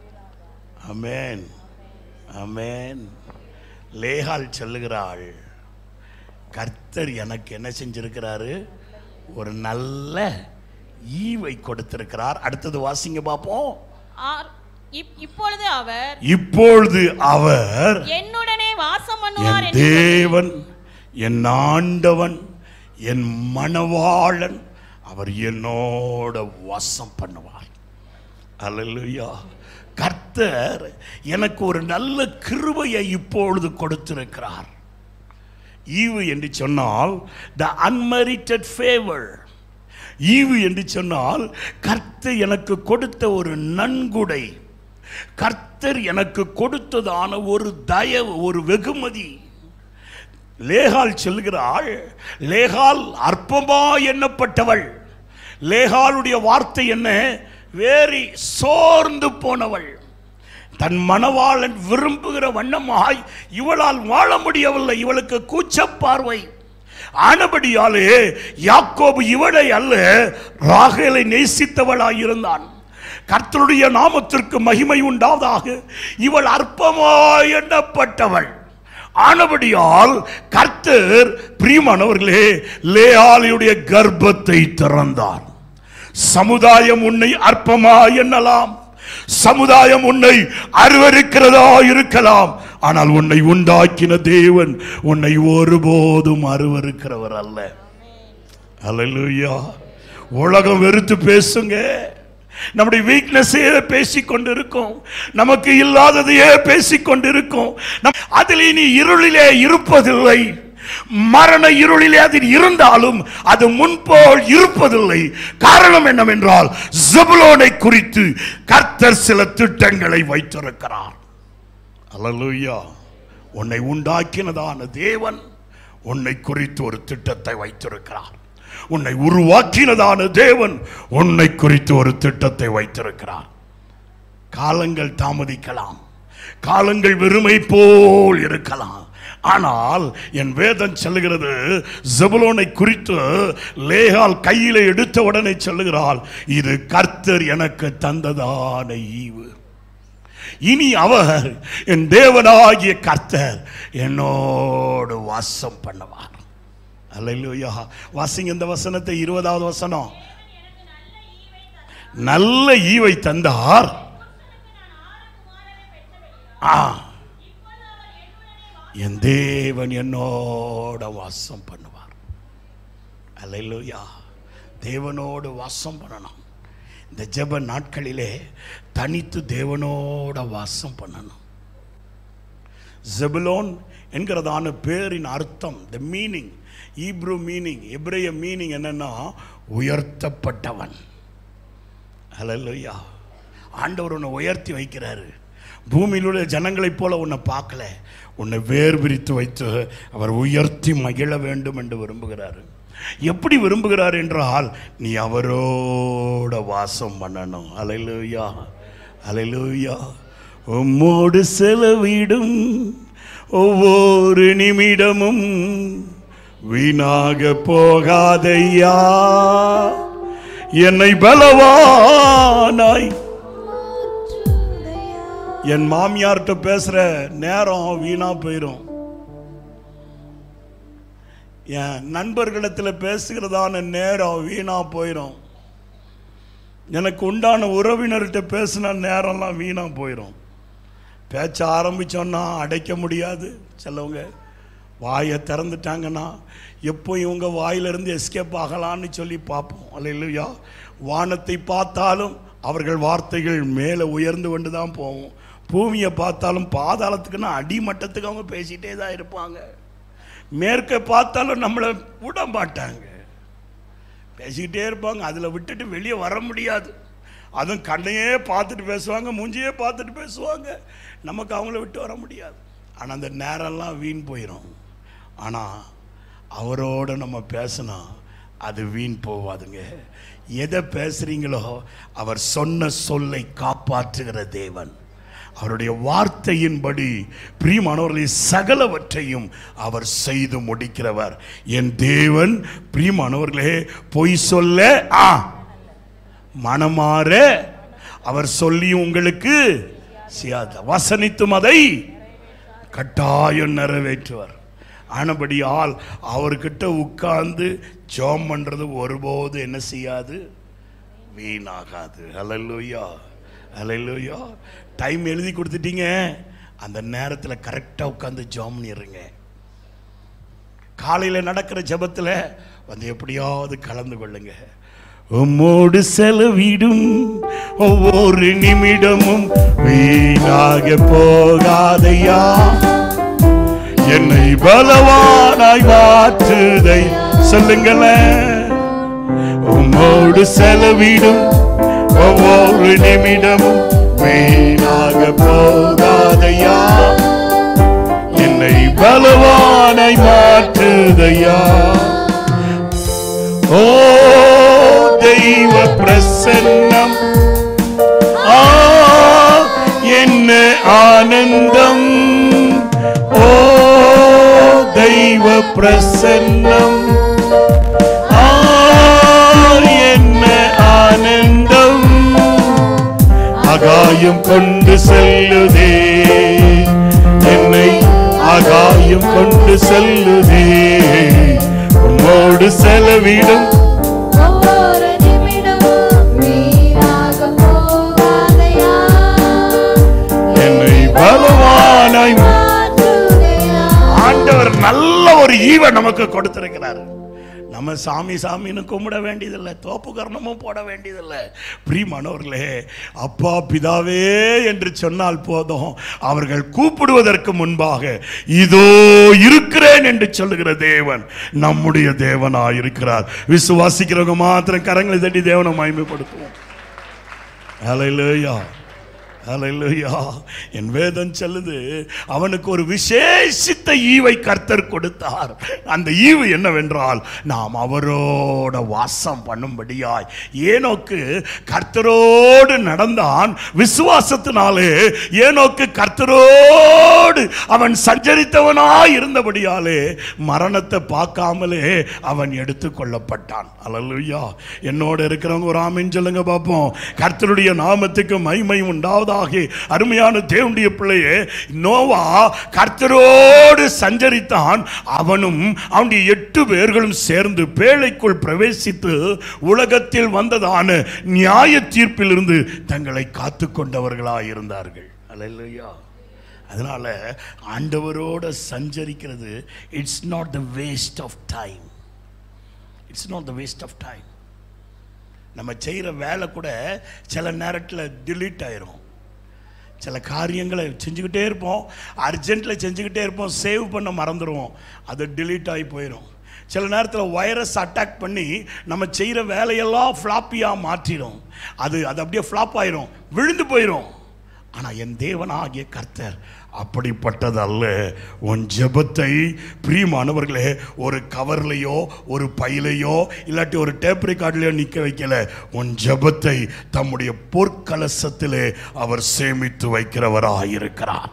அமேன் அமேன் லேகால் சொல்லுகிறாள் கர்த்தர் எனக்கு என்ன செஞ்சிருக்கிறாரு ஒரு நல்ல ஈவை கொடுத்திருக்கிறார் அடுத்தது வாசிங்க பார்ப்போம் ஆர்- இப்- இப்பொழுது அவர் இப்பொழுது அவர் என்னுடனே வாசம் பண்ணுவார் என் என்று தேவன் என் ஆண்டவன் என் மணவாளன் அவர் என்னோட வாசம் பண்ணுவார் அல்லேலூயா கர்த்தர் எனக்கு ஒரு நல்ல கிருபையை இப்பொழுது கொடுத்திருக்கிறார் ஈவு என்று சொன்னால் த அன்மரிட்டட் ஃபேவர் ஈவு என்று சொன்னால் கர்த்தர் எனக்கு கொடுத்த ஒரு நன்கொடை கர்த்தர் எனக்கு கொடுத்ததான ஒரு தயவு ஒரு வெகுமதி லேகால் சொல்கிறாள் லேகால் அற்பமா எண்ணப்பட்டவள் லேகாலுடைய வார்த்தை என்ன வேறி சோர்ந்து போனவள் தன் மணவாளன் விரும்புகிற வண்ணமாய் இவளால் வாழ முடியவில்லை இவளுக்கு கூச்சப் பார்வை ஆனபடியாலே யாக்கோபு இவளை அல்ல ராகேலை நேசித்தவளாய் இருந்தான் கர்த்தருடைய நாமத்திற்கு மகிமை உண்டாவதாக இவள் அற்பமாய் எண்ணப்பட்டவள் ஆனபடியால் கர்த்தர் பிரியமானவர்களே லேயாலியுடைய கர்ப்பத்தை திறந்தார் சமுதாயம் உன்னை அற்பமா எண்ணலாம் சமுதாயம் உன்னை அருவருக்கிறதா இருக்கலாம் ஆனால் உன்னை உண்டாக்கின தேவன் உன்னை ஒருபோதும் அருவருக்கிறவர் அல்ல அல்லேலூயா உலகம் வெறுத்து பேசுங்க நம்முடைய வீக்னஸையே பேசிக் கொண்டிருக்கோம் நமக்கு இல்லாததையே பேசிக் கொண்டிருக்கோம் நம் அதில் இனி இருளிலே இருப்பதில்லை மரண இருளிலே அதில் இருந்தாலும் அது முன்போல் இருப்பதில்லை காரணம் என்னவென்றால் ஜெபுலோனை குறித்து கர்த்தர் சில திட்டங்களை வைத்திருக்கிறார் அல்லேலூயா உன்னை உண்டாக்கினதான தேவன் உன்னை குறித்து ஒரு திட்டத்தை வைத்திருக்கிறார் உன்னை உருவாக்கினதான தேவன் உன்னை குறித்து ஒரு திட்டத்தை வைத்திருக்கிறார் காலங்கள் தாமதிக்கலாம் காலங்கள் வெறுமை போல் இருக்கலாம் ஆனால் என் வேதம் சொல்லுகிறது ஜெபுலோனை குறித்து லேகால் கையில எடுத்த உடனே சொல்லுகிறாள் இது கர்த்தர் எனக்கு தந்ததான ஈவு இனி அவர் என் தேவனாகிய கர்த்தர் என்னோடு வாசம் பண்ணுவார் அல்லேலூயா வாசிங்க இந்த வசனத்தை இருபதாவது வசனம் நல்ல ஈவை தந்தார் ஆ என் தேவன் என்னோட வாசம் பண்ணுவார் அல்லேலூயா தேவனோடு வாசம் பண்ணணும் இந்த ஜெப நாட்களிலே தனித்து தேவனோட வாசம் பண்ணணும் ஜெபுலோன் என்கிறதான பேரின் அர்த்தம் த மீனிங் ஈப்ரூ மீனிங் எப்ரேய மீனிங் என்னன்னா உயர்த்தப்பட்டவன் ஹalleluya ஆண்டவர் உன்னை உயர்த்தி வைக்கிறாரு பூமியில் உள்ள ஜனங்களைப் போல உன்னை பார்க்கல உன்னை வேர் பிரித்து வைத்து அவர் உயர்த்தி மகிழ வேண்டும் என்று விரும்புகிறாரு எப்படி விரும்புகிறார் என்றால் நீ அவரோட வாசம் பண்ணணும் அலையிலுயா அலையிலுயா உம்மோடு செலவிடும் ஒவ்வொரு நிமிடமும் வீணாக போகாதையா என்னை பலவானாய் என் மாமியார்கிட்ட பேசுற நேரம் வீணா போயிடும் என் நண்பர்களிடத்தில் பேசுகிறதான நேரம் வீணா போயிடும் எனக்கு உண்டான உறவினர்கிட்ட பேசின நேரம்லாம் வீணா போயிடும் பேச்ச ஆரம்பிச்சோன்னா அடைக்க முடியாது சிலவங்க வாயை திறந்துட்டாங்கன்னா எப்போ இவங்க வாயிலிருந்து எஸ்கேப் ஆகலான்னு சொல்லி பார்ப்போம் அல்லையா வானத்தை பார்த்தாலும் அவர்கள் வார்த்தைகள் மேலே உயர்ந்து கொண்டு தான் போவோம் பூமியை பார்த்தாலும் பாதாளத்துக்குன்னா அடிமட்டத்துக்கு அவங்க பேசிட்டே தான் இருப்பாங்க மேற்கை பார்த்தாலும் நம்மளை விட மாட்டாங்க பேசிக்கிட்டே இருப்பாங்க அதில் விட்டுட்டு வெளியே வர முடியாது அதுவும் கண்ணையே பார்த்துட்டு பேசுவாங்க மூஞ்சியே பார்த்துட்டு பேசுவாங்க நமக்கு அவங்கள விட்டு வர முடியாது ஆனால் அந்த நேரம்லாம் வீண் போயிடும் ஆனால் அவரோட நம்ம பேசினா அது வீண் போவாதுங்க எதை பேசுறீங்களோ அவர் சொன்ன சொல்லை காப்பாற்றுகிற தேவன் அவருடைய வார்த்தையின்படி பிரியமானவர்களை சகலவற்றையும் அவர் செய்து முடிக்கிறவர் என் தேவன் பிரியமானவர்களே பொய் சொல்ல ஆ மனமாற அவர் சொல்லியும் உங்களுக்கு செய்யாத வசனித்தும் அதை கட்டாயம் நிறைவேற்றுவார் ஆனபடியால் அவர்கிட்ட உட்கார்ந்து ஜோம் பண்றது ஒருபோது என்ன செய்யாது வீணாகாது ஹalleluya ஹalleluya டைம் எழுதி கொடுத்துட்டீங்க அந்த நேரத்தில் கரெக்டாக உட்காந்து ஜோம் பண்ணிடுங்க காலையில் நடக்கிற ஜெபத்தில் வந்து எப்படியாவது கலந்து கொள்ளுங்க உம்மோடு செலவிடும் ஒவ்வொரு நிமிடமும் வீணாக போகாதையா என்னை பலவானாய் மாற்றுதை சொல்லுங்களேன் உம்மோடு செலவிடும் ஒவ்வொரு நிமிடமும் வீணாக போகாதையா என்னை பலவானாய் மாற்றுதையா ஓ தெய்வ பிரசன்னம் ஆ என்ன ஆனந்தம் ஓ தெய்வ பிரசன்னம் ஆ என்ன ஆனந்தம் ஆகாயம் கொண்டு செல்லுதே என்னை ஆகாயம் கொண்டு செல்லுதே உம்மோடு செலவிடும் ஒவ்வொரு நிமிடமும் வீணாக போகாதையா என்னை பலவானாய் மாற்றுதையா ஆண்டவர் நல்ல ஒரு ஈவை நமக்கு கொடுத்திருக்கிறார் நம்ம சாமி சாமின்னு கும்பிட வேண்டியதில்லை தோப்பு கர்ணமும் போட வேண்டியதில்லை பிரியமானவர்களே அப்பா பிதாவே என்று சொன்னால் போதும் அவர்கள் கூப்பிடுவதற்கு முன்பாக இதோ இருக்கிறேன் என்று சொல்லுகிற தேவன் நம்முடைய தேவனாய் இருக்கிறார் விசுவாசிக்கிறவங்க மாத்திரம் கரங்களை தட்டி தேவனை மகிமைப்படுத்துவோம் ஹalleluya ஹalleluya என் வேதம் சொல்லுது அவனுக்கு ஒரு விசேஷித்த ஈவை கர்த்தர் கொடுத்தார் அந்த ஈவு என்னவென்றால் நாம் அவரோட வாசம் பண்ணும்படியாய் ஏனோக்கு கர்த்தரோடு நடந்தான் விசுவாசத்தினாலே ஏனோக்கு கர்த்தரோடு அவன் சஞ்சரித்தவனாய் இருந்தபடியாலே மரணத்தை பார்க்காமலே அவன் எடுத்துக்கொள்ளப்பட்டான் அல்லேலூயா என்னோட இருக்கிறவங்க ஒரு ஆமீன் சொல்லுங்க பார்ப்போம் கர்த்தருடைய நாமத்துக்கு மகிமை உண்டாவதாக அருமையான தேவனுடைய பிள்ளையே நோவா கர்த்தரோடு சஞ்சரித்தான் அவனும் அவனுடைய எட்டு பேர்களும் சேர்ந்து பேழைக்குள் பிரவேசித்து உலகத்தில் வந்ததான நியாய தீர்ப்பிலிருந்து தங்களை காத்து கொண்டவர்களாய் இருந்தார்கள் அல்லேலூயா அதனால ஆண்டவரோட சஞ்சரிக்கிறது it's not the waste of time it's not the waste of time நம்ம செய்கிற வேலை கூட சில நேரத்தில் delete ஆயிரும் சில காரியங்களை செஞ்சுக்கிட்டே இருப்போம் அர்ஜென்ட்டில் செஞ்சுக்கிட்டே இருப்போம் சேவ் பண்ண மறந்துடுவோம் அது delete ஆகி போயிடும் சில நேரத்தில் வைரஸ் அட்டாக் பண்ணி நம்ம செய்கிற வேலையெல்லாம் ஃப்ளாப்பியாக மாற்றிடும் அது அது அப்படியே ஃப்ளாப் ஆயிரும் விழுந்து போயிடும் ஆனால் என் தேவனாகிய கர்த்தர் அப்படிப்பட்டது அல்ல உன் ஜெபத்தை பிரியமானவர்களே ஒரு கவர்லையோ ஒரு பையிலையோ இல்லாட்டி ஒரு டேப் ரெக்கார்ட்லையோ நிற்க வைக்கல உன் ஜெபத்தை தம்முடைய பொற்கலசத்திலே அவர் சேமித்து வைக்கிறவராக இருக்கிறார்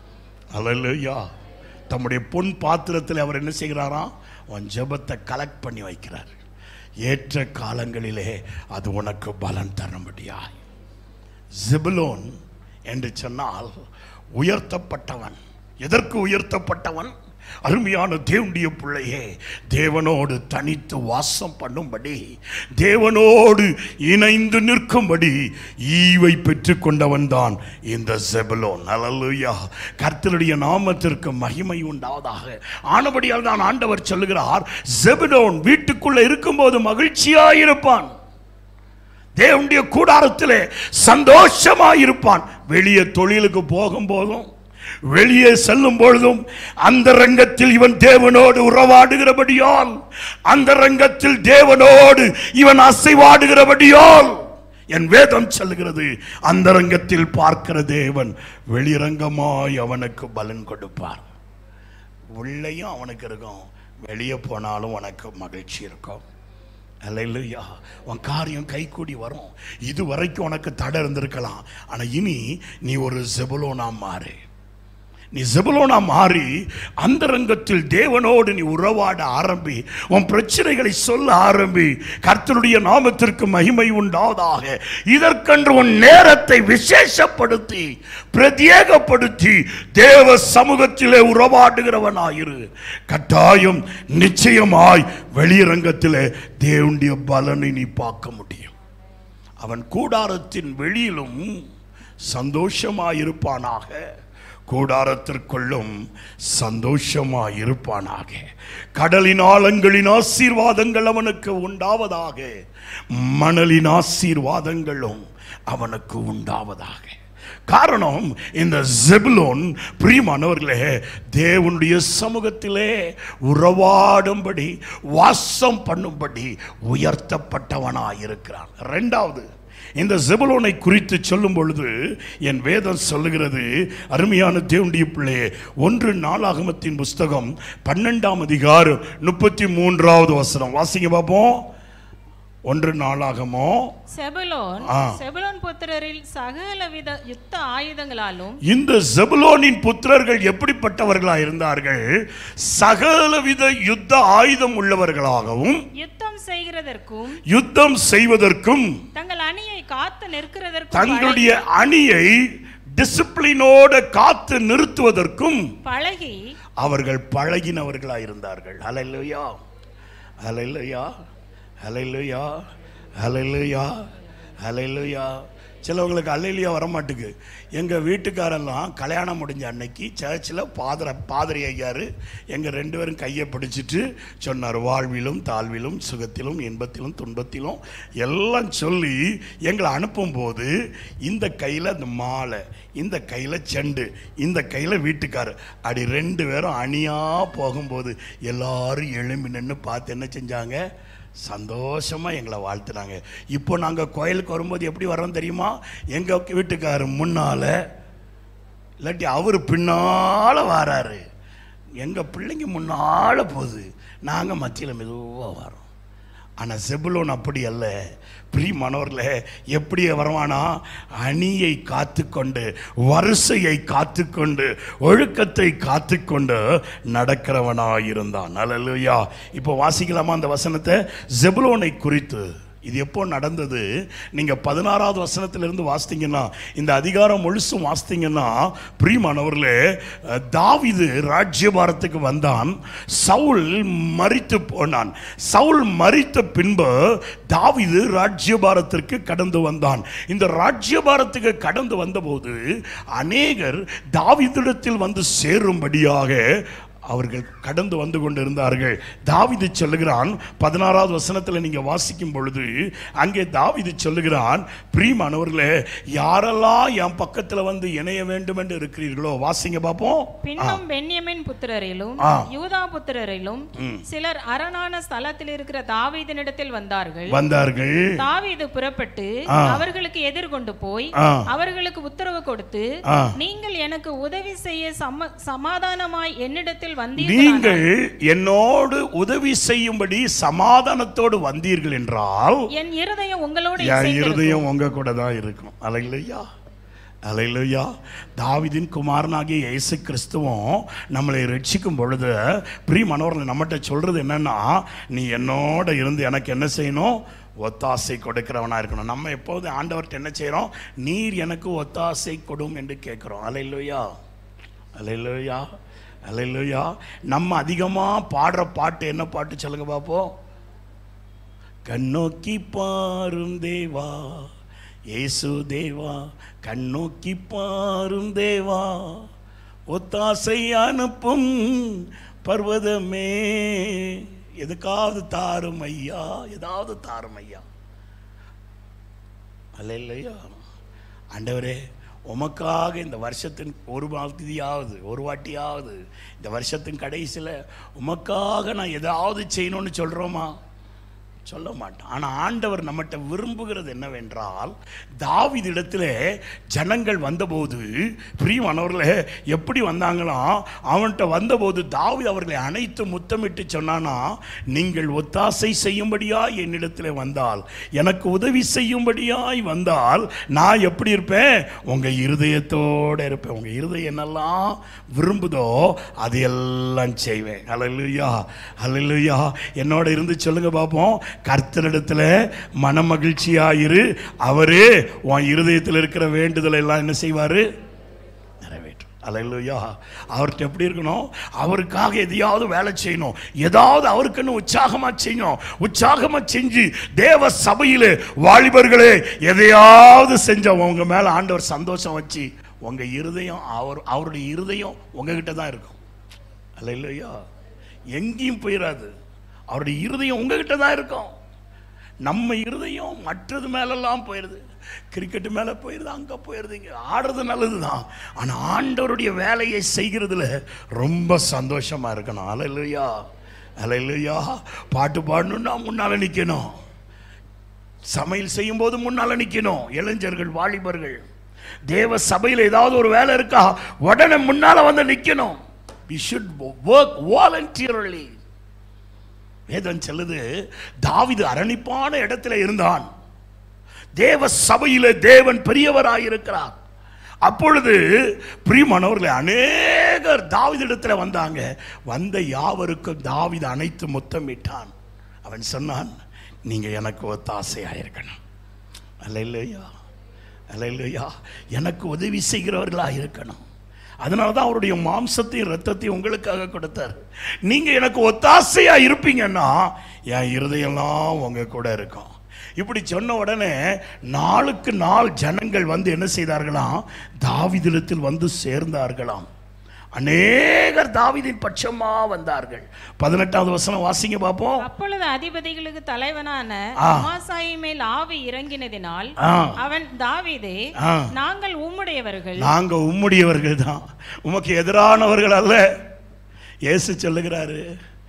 அல்லையா தம்முடைய பொன் பாத்திரத்தில் அவர் என்ன செய்கிறாராம் உன் ஜெபத்தை கலெக்ட் பண்ணி வைக்கிறார் ஏற்ற காலங்களிலே அது உனக்கு பலன் தரும்படியாய் ஜெபுலோன் என்று சொன்னால் உயர்த்தப்பட்டவன் எதற்கு உயர்த்தப்பட்டவன் அருமையான தேவனுடைய பிள்ளையே தேவனோடு தனித்து வாசம் பண்ணும்படி தேவனோடு இணைந்து நிற்கும்படி ஈவை பெற்றுக்கொண்டவன் தான் இந்த செபலோன் அல்லேலூயா கர்த்தருடைய நாமத்திற்கு மகிமை உண்டாவதாக ஆனபடியால் தான் ஆண்டவர் சொல்லுகிறார் செபலோன் வீட்டுக்குள்ள இருக்கும்போது மகிழ்ச்சியாயிருப்பான் தேவனுடைய கூடாரத்திலே சந்தோஷமாயிருப்பான் வெளியே தொழிலுக்கு போகும்போதும் வெளியே செல்லும் பொழுதும் அந்த ரங்கத்தில் இவன் தேவனோடு உறவாடுகிறபடியால் அந்த ரங்கத்தில் தேவனோடு இவன் அசைவாடுகிறபடியால் என் வேதம் சொல்லுகிறது அந்த ரங்கத்தில் பார்க்கிற தேவன் வெளிரங்கமாய் அவனுக்கு பலன் கொடுப்பார் உள்ளேயும் அவனுக்கு இருக்கும் வெளியே போனாலும் உனக்கு மகிழ்ச்சி இருக்கும் அல்லையா உன் காரியம் கைகூடி வரும் இது வரைக்கும் உனக்கு தடை இருந்திருக்கலாம் ஆனா இனி நீ ஒரு செபுலோனா மாறு நீ செபுலோனா மாறி அந்த ரங்கத்தில் தேவனோடு நீ உறவாட ஆரம்பி உன் பிரச்சனைகளை சொல்ல ஆரம்பி கர்த்தருடைய நாமத்திற்கு மகிமை உண்டாவதாக இதற்கென்று உன் நேரத்தை விசேஷப்படுத்தி பிரத்யேகப்படுத்தி தேவ சமூகத்திலே உறவாடுகிறவனாயிரு கட்டாயம் நிச்சயமாய் வெளியரங்கத்திலே தேவனுடைய பலனை நீ பார்க்க முடியும் அவன் கூடாரத்தின் வெளியிலும் சந்தோஷமாயிருப்பானாக கூடாரத்திற்குள்ளும் சந்தோஷமாயிருப்பானாக கடலின் ஆழங்களின் ஆசீர்வாதங்கள் அவனுக்கு உண்டாவதாக மணலின் ஆசீர்வாதங்களும் அவனுக்கு உண்டாவதாக காரணம் இந்த ஜெபுலோன் பிரியமானவர்களே தேவனுடைய சமூகத்திலே உறவாடும்படி வாசம் பண்ணும்படி உயர்த்தப்பட்டவனாயிருக்கிறான் ரெண்டாவது இந்த ஜெபுலோனை குறித்து சொல்லும் பொழுது என் வேதம் சொல்லுகிறது அருமையான தேவனுடைய பிள்ளையே ஒன்று நாளாகமத்தின் புஸ்தகம் பன்னெண்டாம் அதிகாரம் முப்பத்தி மூன்றாவது வசனம் வாசிங்க பார்ப்போம் ஒன்று நாளாகமோ செபுலோன் ஆ. செபுலோன் புத்திரரில் சகலவித யுத்த ஆயுதங்களாலும் இந்த ஜெபுலோனின் புத்திரர்கள் எப்படிப்பட்டவர்களா இருந்தார்கள் சகலவித யுத்த ஆயுதம் உள்ளவர்களாகவும் யுத்தம் செய்கிறதற்கும் யுத்தம் செய்வதற்கும் தங்கள் அணியை காத்து நிற்கிறதற்கும் தங்களுடைய அணியை டிசிப்ளினோட காத்து நிறுத்துவதற்கும் பழகி அவர்கள் பழகினவர்களா இருந்தார்கள் ஹalleluya ஹalleluya ஹalleluya ஹalleluya ஹalleluya சிலவங்களுக்கு அல்லையிலையா வரமாட்டுக்கு எங்கள் வீட்டுக்காரெல்லாம் கல்யாணம் முடிஞ்ச அன்னைக்கு சர்ச்சில் பாதிர பாதிரி ஐயாரு எங்கள் ரெண்டு பேரும் கையை பிடிச்சிட்டு சொன்னார் வாழ்விலும் தாழ்விலும் சுகத்திலும் இன்பத்திலும் துன்பத்திலும் எல்லாம் சொல்லி எங்களை அனுப்பும்போது இந்த கையில் அந்த மாலை இந்த கையில் செண்டு இந்த கையில் வீட்டுக்காரர் அப்படி ரெண்டு பேரும் அணியாக போகும்போது எல்லாரும் எழும்பி நின்று பார்த்து என்ன செஞ்சாங்க சந்தோஷமா எங்களை வாழ்த்துனாங்க இப்போ நாங்கள் கோயிலுக்கு வரும்போது எப்படி வரோம் தெரியுமா எங்கள் வீட்டுக்காரர் முன்னால இல்லாட்டி அவர் பின்னால வாராரு எங்கள் பிள்ளைங்க முன்னால போகுது நாங்கள் மத்தியில் மெதுவாக வரோம் ஆனால் செபுலோன் அப்படி அல்ல பிரியமானவர்களே எப்படி வருவானா அணியை காத்துக்கொண்டு வரிசையை காத்துக்கொண்டு ஒழுக்கத்தை காத்துக்கொண்டு நடக்கிறவனாய் இருந்தான் அல்லேலூயா இப்போ வாசிக்கலாமா அந்த வசனத்தை ஜெபுலோனை குறித்து இது எப்போ நடந்தது நீங்க பதினாறாவது வசனத்திலிருந்து வாசித்தீங்கன்னா இந்த அதிகாரம் முழுசும் வாசித்தீங்கன்னா பிரியமானவர்களே அஹ், தாவீது ராஜ்யபாரத்துக்கு வந்தான் சவுல் மரித்து போனான் சவுல் மரித்த பின்பு தாவீது ராஜ்யபாரத்திற்கு கடந்து வந்தான் இந்த ராஜ்யபாரத்துக்கு கடந்து வந்தபோது அநேகர் தாவீதிடத்தில் வந்து சேரும்படியாக அவர்கள் கடந்து வந்து கொண்டிருந்தார்கள் தாவிது சொல்லுகிறான் பதினாறாவது வசனத்தில் நீங்க வாசிக்கும் பொழுது அங்கே தாவிது சொல்லுகிறான் பிரியமானவர்களே யாரெல்லாம் என் பக்கத்துல வந்து இணைய வேண்டும் என்று இருக்கிறீர்களோ வாசிங்க பார்ப்போம் பின்னும் பென்யமின் புத்திரரிலும் ஆ. யூதா புத்திரரிலும் சிலர் அரணான ஸ்தலத்தில் இருக்கிற தாவீதினிடத்தில் வந்தார்கள் வந்தார்கள் தாவீது புறப்பட்டு ஆ. அவர்களுக்கு எதிர்கொண்டு போய் ஆ. அவர்களுக்கு உத்தரவு கொடுத்து ஆ. நீங்கள் எனக்கு உதவி செய்ய சம சமாதானமாய் என்னிடத்தில் வந்தீர்கள் நீங்கள் என்னோடு உதவி செய்யும்படி சமாதானத்தோடு வந்தீர்கள் என்றால் என் இருதயம் உங்களோடு என் இசைந்திருக்கும். இருதயம் உங்க கூட தான் இருக்கும் அலையிலையா அலையிலையா தாவிதின் குமாரனாகிய இயேசு கிறிஸ்துவும் நம்மளை ரட்சிக்கும் பொழுது பிரி மனோரில் நம்மகிட்ட சொல்றது என்னன்னா நீ என்னோட இருந்து எனக்கு என்ன செய்யணும் ஒத்தாசை கொடுக்கிறவனா இருக்கணும் நம்ம எப்போது ஆண்டவர்கிட்ட என்ன செய்றோம் நீர் எனக்கு ஒத்தாசை கொடும் என்று கேட்கிறோம் அலையிலையா அலையிலையா அலையிலையா நம்ம அதிகமா பாடுற பாட்டு என்ன பாட்டு சொல்லுங்க பாப்போம் கண்ணோக்கி பாரும் தேவா இயேசு தேவா கண்ணோக்கி பாரும் தேவா ஒத்தாசை அனுப்பும் பர்வதமே எதுக்காவது தாரும் ஐயா ஏதாவது தாரும் ஐயா அல்ல இல்லையா ஆண்டவரே உமக்காக இந்த வருஷத்தின் ஒரு வாட்டியாவது ஒரு வாட்டியாவது இந்த வருஷத்தின் கடைசியில் உமக்காக நான் ஏதாவது செய்யணும்னு சொல்கிறோமா சொல்ல மாட்டான் ஆனால் ஆண்டவர் நம்மகிட்ட விரும்புகிறது என்னவென்றால் தாவிதிடத்துல ஜனங்கள் வந்தபோது பிரியமானவர்களே எப்படி வந்தாங்களாம் அவன்கிட்ட வந்தபோது தாவீது அவர்களை அனைத்து முத்தமிட்டு சொன்னானா நீங்கள் ஒத்தாசை செய்யும்படியாய் என்னிடத்தில் வந்தால் எனக்கு உதவி செய்யும்படியாய் வந்தால் நான் எப்படி இருப்பேன் உங்கள் இருதயத்தோடு இருப்பேன் உங்கள் இருதயம் என்னெல்லாம் விரும்புதோ அது எல்லாம் செய்வேன் அல்லையா அல்லையா என்னோட இருந்து சொல்லுங்க பார்ப்போம் கர்த்தரிடத்துல மன மகிழ்ச்சியாயிரு அவரே உன் இருதயத்தில் இருக்கிற வேண்டுதலை எல்லாம் என்ன செய்வாரு நிறைவேற்றும் அல்லையா அவர்கிட்ட எப்படி இருக்கணும் அவருக்காக எதையாவது வேலை செய்யணும் ஏதாவது அவருக்குன்னு உற்சாகமா செய்யணும் உற்சாகமா செஞ்சு தேவ சபையிலே வாலிபர்களே எதையாவது செஞ்ச உங்க மேல ஆண்டவர் சந்தோஷம் வச்சு உங்க இருதயம் அவர் அவருடைய இருதயம் உங்ககிட்ட தான் இருக்கும் அல்ல இல்லையா எங்கேயும் போயிடாது அவருடைய இருதயம் உங்ககிட்ட தான் இருக்கும் நம்ம இருதயம் மற்றது மேலெல்லாம் போயிடுது கிரிக்கெட் மேலே போயிடுது அங்கே போயிடுது இங்கே ஆடுறது நல்லது தான் ஆனால் ஆண்டவருடைய வேலையை செய்கிறதுல ரொம்ப சந்தோஷமாக இருக்கணும் அல இல்லையா அல இல்லையா பாட்டு பாடணுன்னா முன்னால் நிற்கணும் சமையல் செய்யும்போது முன்னால் நிற்கணும் இளைஞர்கள் வாலிபர்கள் தேவ சபையில் ஏதாவது ஒரு வேலை இருக்கா உடனே முன்னால் வந்து நிற்கணும் வி ஷுட் ஒர்க் வாலண்டியர்லி வேதம் சொல்லுது தாவிது அரணிப்பான இடத்துல இருந்தான் தேவ சபையிலே தேவன் பெரியவராயிருக்கிறார் அப்பொழுது பிரியமானவர்களே அநேகர் தாவிதிடத்துல வந்தாங்க வந்த யாவருக்கும் தாவிது அனைத்து முத்தமிட்டான் அவன் சொன்னான் நீங்க எனக்கு ஒத்தாசையா இருக்கணும் அல்ல இல்லையா அல்ல இல்லையா எனக்கு உதவி செய்கிறவர்களா இருக்கணும் அதனால தான் அவருடைய மாம்சத்தையும் ரத்தத்தையும் உங்களுக்காக கொடுத்தார் நீங்க எனக்கு ஒத்தாசையா இருப்பீங்கன்னா என் இருதயம்லாம் உங்க கூட இருக்கும் இப்படி சொன்ன உடனே நாளுக்கு நாள் ஜனங்கள் வந்து என்ன செய்தார்களாம் தாவிதிடத்தில் வந்து சேர்ந்தார்களாம் அநேகர் தாவீதின் பட்சமா வந்தார்கள் பதினெட்டாவது வசனம் வாசிங்க பார்ப்போம் அப்பொழுது அதிபதிகளுக்கு தலைவனான ஆ. அமாசாயி மேல் ஆவி இறங்கினதினால் ஆ. அவன் தாவீதே ஆ. நாங்கள் உம்முடையவர்கள் நாங்க உம்முடையவர்கள் தான் உமக்கு எதிரானவர்கள் அல்ல இயேசு சொல்லுகிறாரு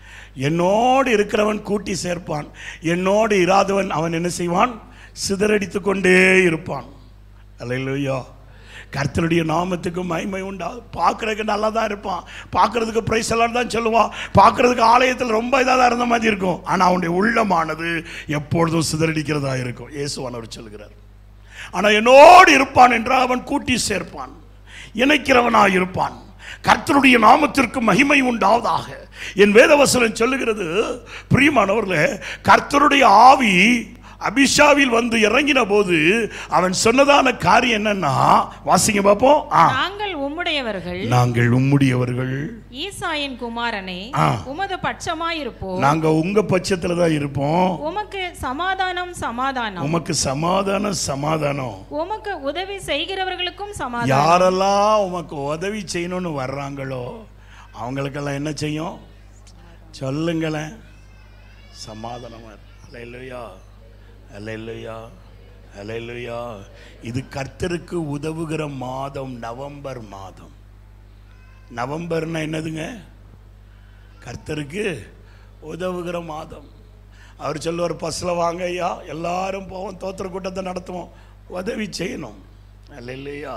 என்னோடு இருக்கிறவன் கூட்டி சேர்ப்பான் என்னோடு இராதவன் அவன் என்ன செய்வான் சிதறடித்து கொண்டே இருப்பான் அல்லையா கர்த்தருடைய நாமத்துக்கு மகிமை உண்டா பார்க்கறதுக்கு நல்லா தான் இருப்பான் பார்க்கறதுக்கு பிரைஸ் எல்லாம் தான் சொல்லுவான் பார்க்கறதுக்கு ஆலயத்தில் ரொம்ப இதாக தான் இருந்த மாதிரி இருக்கும் ஆனால் அவனுடைய உள்ளமானது எப்பொழுதும் சிதறடிக்கிறதா இருக்கும் இயேசுவானவர் சொல்கிறார் ஆனால் என்னோடு இருப்பான் என்றால் அவன் கூட்டி சேர்ப்பான் இணைக்கிறவனாய் இருப்பான் கர்த்தருடைய நாமத்திற்கு மகிமை உண்டாவதாக என் வேதவசனம் சொல்லுகிறது பிரியமானவர்களே கர்த்தருடைய ஆவி அபிஷாவில் வந்து இறங்கின போது அவன் சொன்னதான காரியம் என்னன்னா வாசிங்க பார்ப்போம் ஆ, நாங்கள் உம்முடையவர்கள் நாங்கள் உம்முடையவர்கள் ஈசாயின் குமாரனே ஆ. உமது பட்சமாயிருப்போம் நாங்க உங்க பட்சத்துல தான் இருப்போம் உமக்கு சமாதானம் சமாதானம் உமக்கு சமாதானம் சமாதானம் உமக்கு உதவி செய்கிறவர்களுக்கும் சமாதானம் யாரெல்லாம் உமக்கு உதவி செய்யணும்னு வர்றாங்களோ அவங்களுக்கெல்லாம் என்ன செய்யும் சொல்லுங்களேன் சமாதானமா அலையிலையா அலையிலையா அலையிலையா இது கர்த்தருக்கு உதவுகிற மாதம் நவம்பர் மாதம் நவம்பர்னா என்னதுங்க கர்த்தருக்கு உதவுகிற மாதம் அவர் சொல்லுவார் பஸ்ஸில் வாங்க ஐயா எல்லாரும் போவோம் தோத்திர கூட்டத்தை நடத்துவோம் உதவி செய்யணும் அல்ல இல்லையா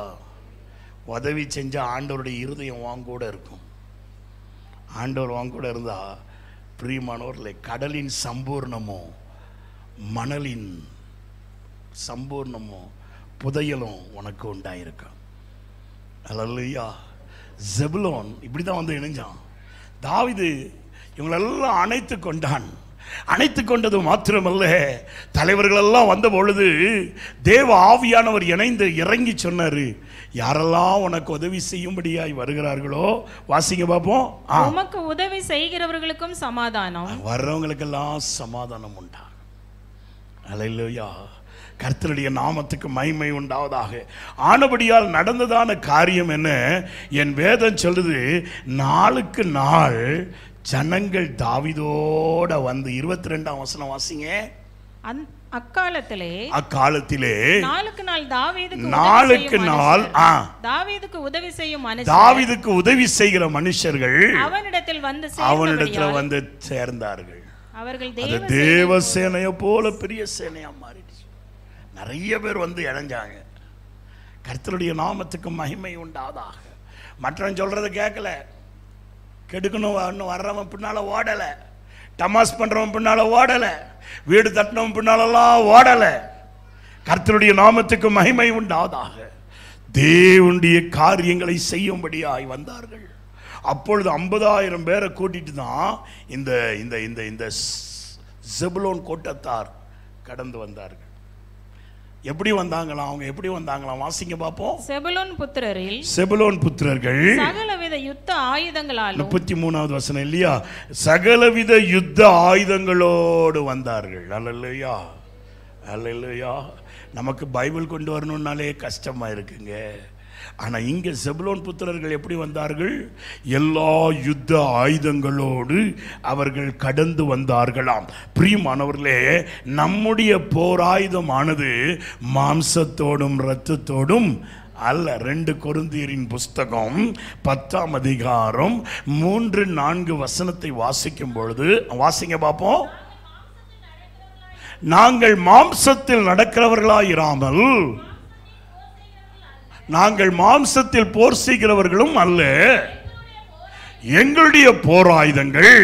உதவி செஞ்ச ஆண்டவருடைய இருதயம் வாங்க கூட இருக்கும் ஆண்டவர் வாங்க கூட இருந்தா பிரியமானவர்களே கடலின் சம்பூர்ணமும் மணலின் சம்பூர்ணமும் புதையலும் உனக்கு உண்டாயிருக்கும் அல்லையா ஜெபுலோன் இப்படி தான் வந்து இணைஞ்சான் தாவிது இவங்களெல்லாம் அணைத்து கொண்டான் அணைத்து கொண்டது மாத்திரமல்ல தலைவர்களெல்லாம் வந்த பொழுது தேவ ஆவியானவர் இணைந்து இறங்கி சொன்னாரு யாரெல்லாம் உனக்கு உதவி செய்யும்படியாய் வருகிறார்களோ வாசிங்க பார்ப்போம் ஆ உமக்கு உதவி செய்கிறவர்களுக்கும் சமாதானம் வர்றவங்களுக்கெல்லாம் சமாதானம் உண்டா அலையிலோயா கர்த்தருடைய நாமத்துக்கு மகிமை உண்டாவதாக ஆனபடியால் நடந்ததான காரியம் என்ன என் வேதம் சொல்லுது நாளுக்கு நாள் ஜனங்கள் தாவிதோட வந்து இருபத்தி ரெண்டாம் வசனம் வாசிங்க அந் அக்காலத்திலே அக்காலத்திலே நாளுக்கு நாள் தாவீதுக்கு உதவி நாளுக்கு செய்யும் நாள் மனுஷர், ஆ தாவீதுக்கு உதவி செய்யும் மனுஷர் தாவீதுக்கு உதவி செய்கிற மனுஷர்கள் அவனிடத்தில் வந்து அவனிடத்துல சேர்ந்தபடியால் வந்து சேர்ந்தார்கள் அவர்கள் அது தேவ தேவ சேனைய போல பெரிய சேனையா மாறிடுச்சு நிறைய பேர் வந்து இணைஞ்சாங்க கர்த்தருடைய நாமத்துக்கு மகிமை உண்டாதாக மற்றவன் சொல்றத கேட்கல கெடுக்கணும் இன்னும் வர்றவன் பின்னால ஓடல டமாஸ் பண்றவன் பின்னால ஓடல வீடு தட்டினவன் பின்னாலெல்லாம் ஓடல கர்த்தருடைய நாமத்துக்கு மகிமை உண்டாதாக தேவனுடைய காரியங்களை செய்யும்படியாய் வந்தார்கள் அப்பொழுது ஐம்பதாயிரம் பேரை கூட்டிட்டு தான் இந்த இந்த இந்த இந்த ஜெபுலோன் கோட்டத்தார் கடந்து வந்தார்கள் எப்படி வந்தாங்களாம் அவங்க எப்படி வந்தாங்களாம் வாசிங்க பார்ப்போம் செபுலோன் புத்திரரில் செபுலோன் புத்திரர்கள் சகலவித யுத்த ஆயுதங்களாலும் முப்பத்தி மூணாவது வசனம் இல்லையா சகலவித யுத்த ஆயுதங்களோடு வந்தார்கள் அல்லையா அல்லையா நமக்கு பைபிள் கொண்டு வரணும்னாலே கஷ்டமா இருக்குங்க ஆனா இங்க செபுலோன் புத்திரர்கள் எப்படி வந்தார்கள் எல்லா யுத்த ஆயுதங்களோடு அவர்கள் கடந்து வந்தார்களாம் பிரியமானவர்களே நம்முடைய போராயுதமானது மாம்சத்தோடும் இரத்தத்தோடும் அல்ல ரெண்டு கொருந்தியரின் புஸ்தகம் பத்தாம் அதிகாரம் மூன்று நான்கு வசனத்தை வாசிக்கும் பொழுது வாசிங்க பார்ப்போம் நாங்கள் மாம்சத்தில் நடக்கிறவர்களாய் இராமல் நாங்கள் மாம்சத்தில் போர் செய்கிறவர்களும் அல்ல எங்களுடைய போராயுதங்கள்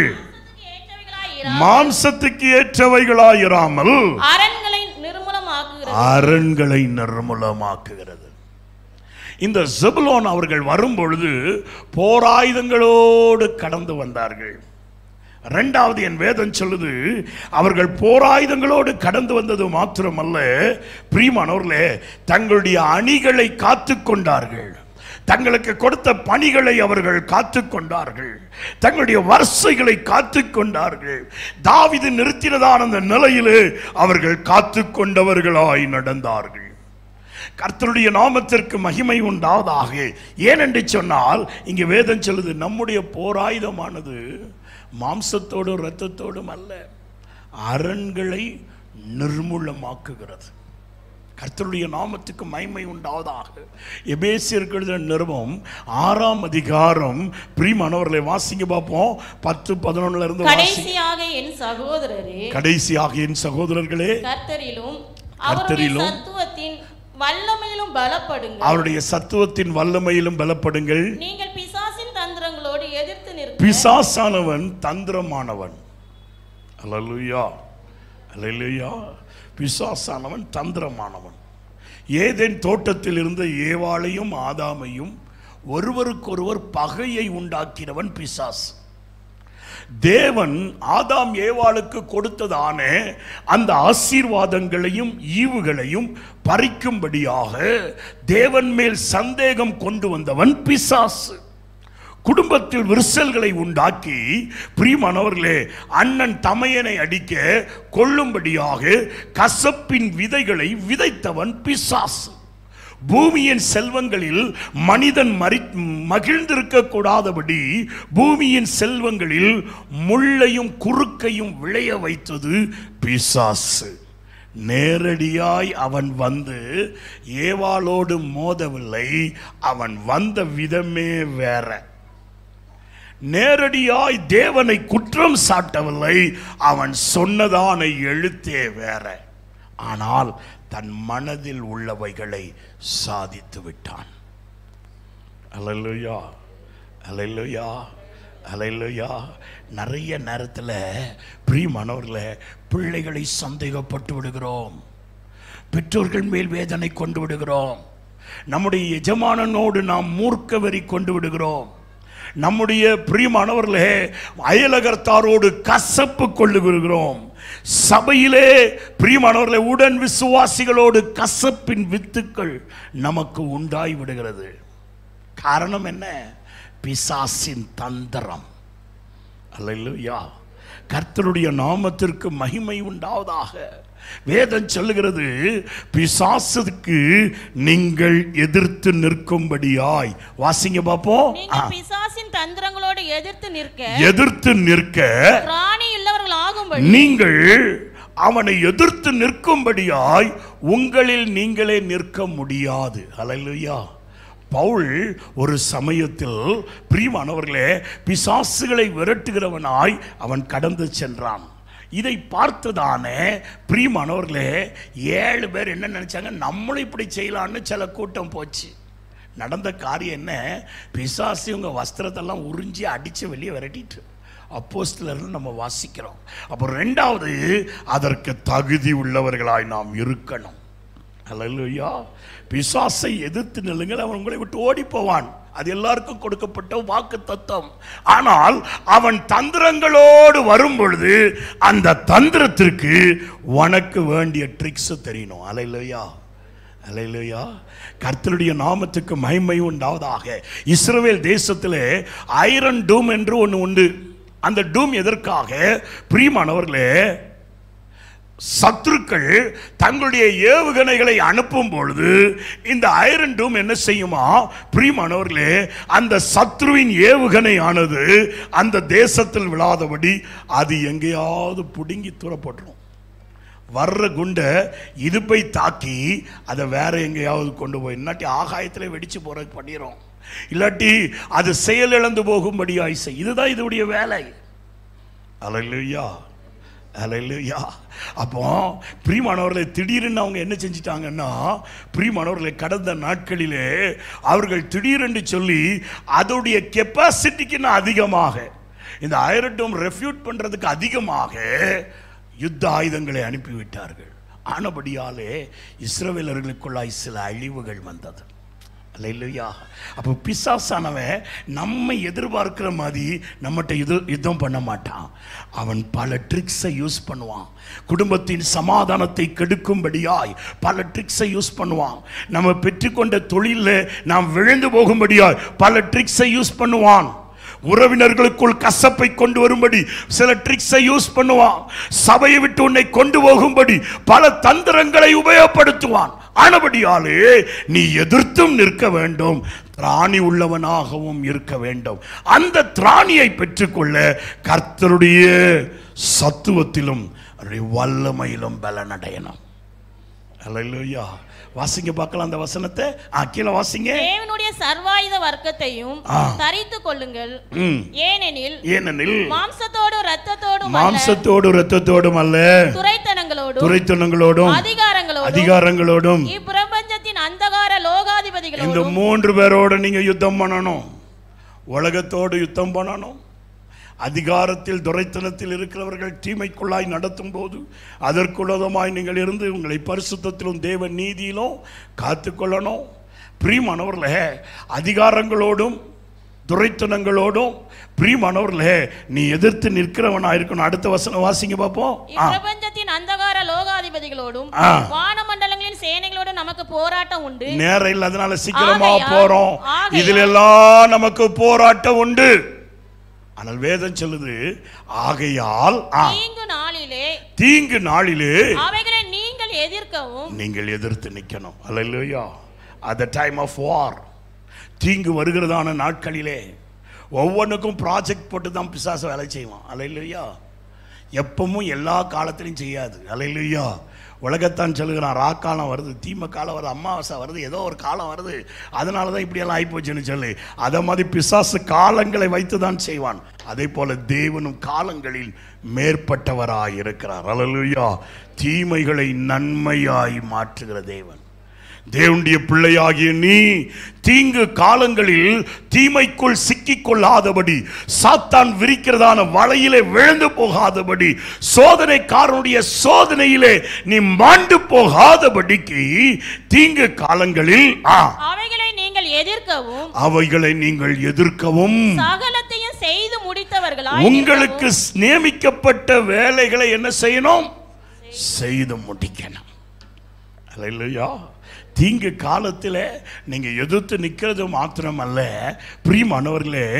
மாம்சத்துக்கு ஏற்றவைகளாய் இராமல் அரண்களை நிர்மூலமாக்குகிறது அரண்களை நிர்மூலமாக்குகிறது இந்த ஜெபுலோன் அவர்கள் வரும்பொழுது போராயுதங்களோடு கடந்து வந்தார்கள் ரெண்டாவது என் வேதம் சொல்லுது அவர்கள் போராயுதங்களோடு கடந்து வந்தது மாத்திரமல்ல பிரியமானவர்களே தங்களுடைய அணிகளை காத்து கொண்டார்கள் தங்களுக்கு கொடுத்த பணிகளை அவர்கள் காத்து கொண்டார்கள் தங்களுடைய வரிசைகளை காத்து கொண்டார்கள் தாவிது நிறுத்தினதான அந்த நிலையிலே அவர்கள் காத்து கொண்டவர்களாய் நடந்தார்கள் கர்த்தருடைய நாமத்திற்கு மகிமை உண்டாவதாக ஏனென்று சொன்னால் இங்கே வேதம் சொல்லுது நம்முடைய போராயுதமானது மாம்சத்தோடும் இரத்தத்தோடும் அல்ல அரண்களை நிர்மூலமாக்குகிறது கர்த்தருடைய நாமத்துக்கு மகிமை உண்டாவதாக எபேசியருக்கு எழுதின நிருபம் ஆறாம் அதிகாரம் பிரியமானவர்களை வாசிங்க பார்ப்போம் பத்து பதினொன்னுல இருந்து வாசி கடைசியாக என் சகோதரரே கடைசியாக என் சகோதரர்களே கர்த்தரிலும் அவருடைய கர்த்தரிலும் சத்துவத்தின் வல்லமையிலும் பலப்படுங்கள் அவருடைய சத்துவத்தின் வல்லமையிலும் பலப்படுங்கள் நீங்கள் பிசாசின் தந்திரங்களோடு எதிர்த்து நிற்க பிசாசானவன் தந்திரமானவன் அல்லேலூயா அல்லேலூயா பிசாசானவன் தந்திரமானவன் ஏதேன் தோட்டத்தில் இருந்த ஏவாளையும் ஆதாமையும் ஒருவருக்கொருவர் பகையை உண்டாக்கினவன் பிசாஸ் தேவன் ஆதாம் ஏவாளுக்கு கொடுத்ததான அந்த ஆசீர்வாதங்களையும் ஈவுகளையும் பறிக்கும்படியாக தேவன் மேல் சந்தேகம் கொண்டு வந்தவன் பிசாசு குடும்பத்தில் விரிசல்களை உண்டாக்கி பிரியமானவர்களே அண்ணன் தமையனை அடிக்க கொள்ளும்படியாக கசப்பின் விதைகளை விதைத்தவன் பிசாசு பூமியின் செல்வங்களில் மனிதன் மறி மகிழ்ந்திருக்க கூடாதபடி பூமியின் செல்வங்களில் முள்ளையும் குறுக்கையும் விளைய வைத்தது பிசாசு நேரடியாய் அவன் வந்து ஏவாளோடு மோதவில்லை அவன் வந்த விதமே வேற நேரடியாய் தேவனை குற்றம் சாட்டவில்லை அவன் சொன்னதான எழுத்தே வேற ஆனால் தன் மனதில் உள்ளவைகளை சாதித்து விட்டான் அலையிலுயா அலையிலுயா அலையிலுயா நிறைய நேரத்தில் பிரியமானவர்களே பிள்ளைகளை சந்தேகப்பட்டு விடுகிறோம் பெற்றோர்கள் மேல் வேதனை கொண்டு விடுகிறோம் நம்முடைய எஜமானனோடு நாம் மூர்க்க வெறி கொண்டு விடுகிறோம் நம்முடைய பிரியமானவர்களே அயலகர்த்தாரோடு கசப்பு கொண்டு விடுகிறோம் சபையிலே பிரியமானவர்களே உடன் விசுவாசிகளோடு கசப்பின் வித்துக்கள் நமக்கு உண்டாய் விடுகிறது காரணம் என்ன பிசாசின் தந்திரம் அல்லேலூயா கர்த்தருடைய நாமத்திற்கு மகிமை உண்டாவதாக வேதம் சொல்லுகிறது பிசாசுக்கு நீங்கள் எதிர்த்து நிற்கும்படியாய் வாசிங்க பார்ப்போம் ஆ. நீங்கள் பிசாசின் தந்திரங்களோடு எதிர்த்து நிற்க எதிர்த்து நிற்க திராணி உள்ளவர்கள் ஆகும்படி நீங்கள் அவனை எதிர்த்து நிற்கும்படியாய் உங்களில் நீங்களே நிற்க முடியாது ஹalleluya பவுல் ஒரு சமயத்தில் பிரியமானவர்களே பிசாசுகளை விரட்டுகிறவனாய் அவன் கடந்து சென்றான் இதை பார்த்ததானே பிரியமானவர்களே ஏழு பேர் என்ன நினைச்சாங்க நம்மளும் இப்படி செய்யலான்னு சில கூட்டம் போச்சு நடந்த காரியம் என்ன பிசாசு இவங்க வஸ்திரத்தெல்லாம் உறிஞ்சி அடித்து வெளியே விரட்டிட்டு அப்போஸ்தலர்னு நம்ம வாசிக்கிறோம் அப்போ ரெண்டாவது அதற்கு தகுதி உள்ளவர்களாய் நாம் இருக்கணும் அல்லையா பிசாசை எதிர்த்து நில்லுங்கள் அவன் உங்களை விட்டு ஓடி போவான் அது எல்லாருக்கும் கொடுக்கப்பட்ட வாக்கு தத்துவம் ஆனால் அவன் தந்திரங்களோடு வரும் பொழுது அந்த தந்திரத்திற்கு உனக்கு வேண்டிய ட்ரிக்ஸ் தெரியணும் அலையிலையா அலையிலையா கர்த்தருடைய நாமத்துக்கு மகிமை உண்டாவதாக இஸ்ரவேல் தேசத்திலே ஐரன் டூம் என்று ஒன்று உண்டு அந்த டூம் எதற்காக பிரியமானவர்களே சத்துருக்கள் தங்களுடைய ஏவுகணைகளை அனுப்பும் பொழுது இந்த ஐரன் டூம் என்ன செய்யுமா பிரியமானவர்களே அந்த சத்ருவின் ஏவுகணை ஆனது அந்த தேசத்தில் விழாதபடி அது எங்கேயாவது புடுங்கி தூரப்பட்டுரும் வர்ற குண்டை இடுப்பை தாக்கி அதை வேற எங்கேயாவது கொண்டு போய் இல்லாட்டி ஆகாயத்தில் வெடிச்சு போறதுக்கு பண்ணிடும் இல்லாட்டி அது செயலிழந்து போகும்படியாய் செய் இதுதான் இதனுடைய வேலை அலையிலுயா அலையிலுயா அப்போ பிரியமானவர்களை திடீரென்னு அவங்க என்ன செஞ்சிட்டாங்கன்னா பிரியமானவர்களை கடந்த நாட்களிலே அவர்கள் திடீரென்று சொல்லி அதோடைய கெப்பாசிட்டிக்கு அதிகமாக இந்த ஆயிரட்டும் ரெஃப்யூட் பண்றதுக்கு அதிகமாக யுத்த ஆயுதங்களை அனுப்பிவிட்டார்கள் ஆனபடியாலே இஸ்ரவேலர்களுக்குள்ளாய் சில அழிவுகள் வந்தது அல்லையா அப்போ பிசாசானவன் நம்ம எதிர்பார்க்கிற மாதிரி நம்மகிட்ட இது யுத்தம் பண்ண மாட்டான் அவன் பல ட்ரிக்ஸை யூஸ் பண்ணுவான் குடும்பத்தின் சமாதானத்தை கெடுக்கும்படியாய் பல ட்ரிக்ஸை யூஸ் பண்ணுவான் நம்ம பெற்றுக்கொண்ட தொழிலில் நாம் விழுந்து போகும்படியாய் பல ட்ரிக்ஸை யூஸ் பண்ணுவான் உறவினர்களுக்குள் கசப்பை கொண்டு வரும்படி சில ட்ரிக்ஸை யூஸ் பண்ணுவான் சபையை விட்டு உன்னை கொண்டு போகும்படி பல தந்திரங்களை உபயோகப்படுத்துவான் ஆனபடியாலே நீ எதிர்த்தும் நிற்க வேண்டும் திராணி உள்ளவனாகவும் இருக்க வேண்டும் அந்த திராணியை பெற்றுக்கொள்ள கர்த்தருடைய சத்துவத்திலும் அவருடைய வல்லமையிலும் பலனடையணும் அல்லேலூயா வாசிங்க பார்க்கலாம் அந்த வசனத்தை ஆ கீழே வாசிங்க தேவனுடைய சர்வாயுத வர்க்கத்தையும் ஆ. தரித்து கொள்ளுங்கள் ம் ஏனெனில் ஏனெனில் மாம்சத்தோடு ரத்தத்தோடும் அல்ல, மாம்சத்தோடு இரத்தத்தோடும் அல்ல துரைத்தனங்களோடும் துரைத்தனங்களோடும் அதிகாரங்களோடும் அதிகாரங்களோடும் இப்பிரபஞ்சத்தின் அந்தகார இந்த லோகாதிபதிகளோடும் மூன்று பேரோட நீங்க யுத்தம் பண்ணணும் உலகத்தோடு யுத்தம் பண்ணணும் அதிகாரத்தில் துரைத்தனத்தில் இருக்கிறவர்கள் தீமைக்குள்ளாய் நடத்தும் போது அதற்குள்ளதமாய் நீங்கள் இருந்து உங்களை பரிசுத்தத்திலும் தேவ நீதியிலும் காத்துக்கொள்ளணும் பிரியமானவர்களே அதிகாரங்களோடும் துரைத்தனங்களோடும் பிரியமானவர்களே நீ எதிர்த்து நிற்கிறவனா இருக்கணும் அடுத்த வசனம் வாசிங்க பார்ப்போம் ஆ இப்பிரபஞ்சத்தின் அந்தகார லோகாதிபதிகளோடும் ஆ. வானமண்டலங்களின் சேனைகளோடும் நமக்கு போராட்டம் உண்டு நேரம் இல்லை அதனால சீக்கிரமா ஆகையால், போறோம் ஆகையால். இதுல எல்லாம் நமக்கு போராட்டம் உண்டு ஆனால் வேதம் சொல்லுது ஆகையால் ஆ, தீங்கு நாளிலே தீங்கு நாளிலே அவைகளை நீங்கள் எதிர்க்கவும் நீங்கள் எதிர்த்து நிற்கணும் அல்லையா at the time of war தீங்கு வருகிறதான நாட்களிலே ஒவ்வொன்றுக்கும் ப்ராஜெக்ட் போட்டு தான் பிசாசு வேலை செய்வான் அல்லையா எப்பவும் எல்லா காலத்திலையும் செய்யாது அல்லையா உலகத்தான் சொல்லுகிறான் ராக்காலம் வருது தீமை காலம் வருது அமாவாசை வருது ஏதோ ஒரு காலம் வருது அதனால தான் இப்படியெல்லாம் ஆகிப்போச்சுன்னு சொல்லி அதை மாதிரி பிசாசு காலங்களை வைத்து தான் செய்வான் அதே போல தேவனும் காலங்களில் மேற்பட்டவராய் இருக்கிறார் அல்லேலூயா தீமைகளை நன்மையாய் மாற்றுகிற தேவன் தேவனுடைய பிள்ளையாகிய நீ தீங்கு காலங்களில் தீமைக்குள் சிக்கிக் கொள்ளாதபடி சாத்தான் விரிக்கிறதான வலையிலே விழுந்து போகாதபடி சோதனைக்காரனுடைய சோதனையிலே நீ மாண்டு போகாதபடிக்கு தீங்கு காலங்களில் ஆ, அவைகளை நீங்கள் எதிர்க்கவும் அவைகளை நீங்கள் எதிர்க்கவும் சகலத்தையும் செய்து முடித்தவர்களாய் உங்களுக்கு நியமிக்கப்பட்ட வேலைகளை என்ன செய்யணும் செய்து முடிக்கணும் அல்லையா தீங்கு காலத்தில் நீங்க எதிர்த்து நிற்கிறது மாத்திரமல்ல பிரியமானவர்களே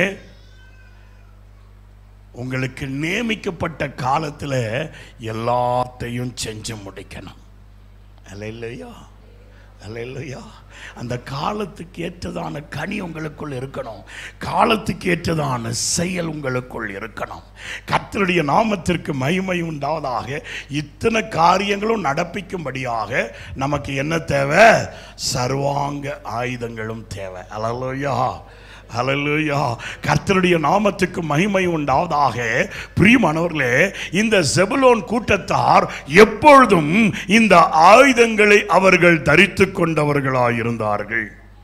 உங்களுக்கு நியமிக்கப்பட்ட காலத்தில் எல்லாத்தையும் செஞ்சு முடிக்கணும் அல்லையா அல்லையா அந்த காலத்துக்கு ஏற்றதான கனி உங்களுக்குள் இருக்கணும் காலத்துக்கு ஏற்றதான செயல் உங்களுக்குள் இருக்கணும் கர்த்தருடைய நாமத்திற்கு மகிமை உண்டாவதாக இத்தனை காரியங்களும் நடப்பிக்கும்படியாக நமக்கு என்ன தேவை சர்வாங்க ஆயுதங்களும் தேவை அல்லையா ஹalleluya கர்த்தருடைய நாமத்துக்கு மகிமை உண்டாவதாக பிரியமானவர்களே இந்த செபுலோன் கூட்டத்தார் எப்பொழுதும் இந்த ஆயுதங்களை அவர்கள் தரித்து கொண்டவர்களாயிருந்தார்கள்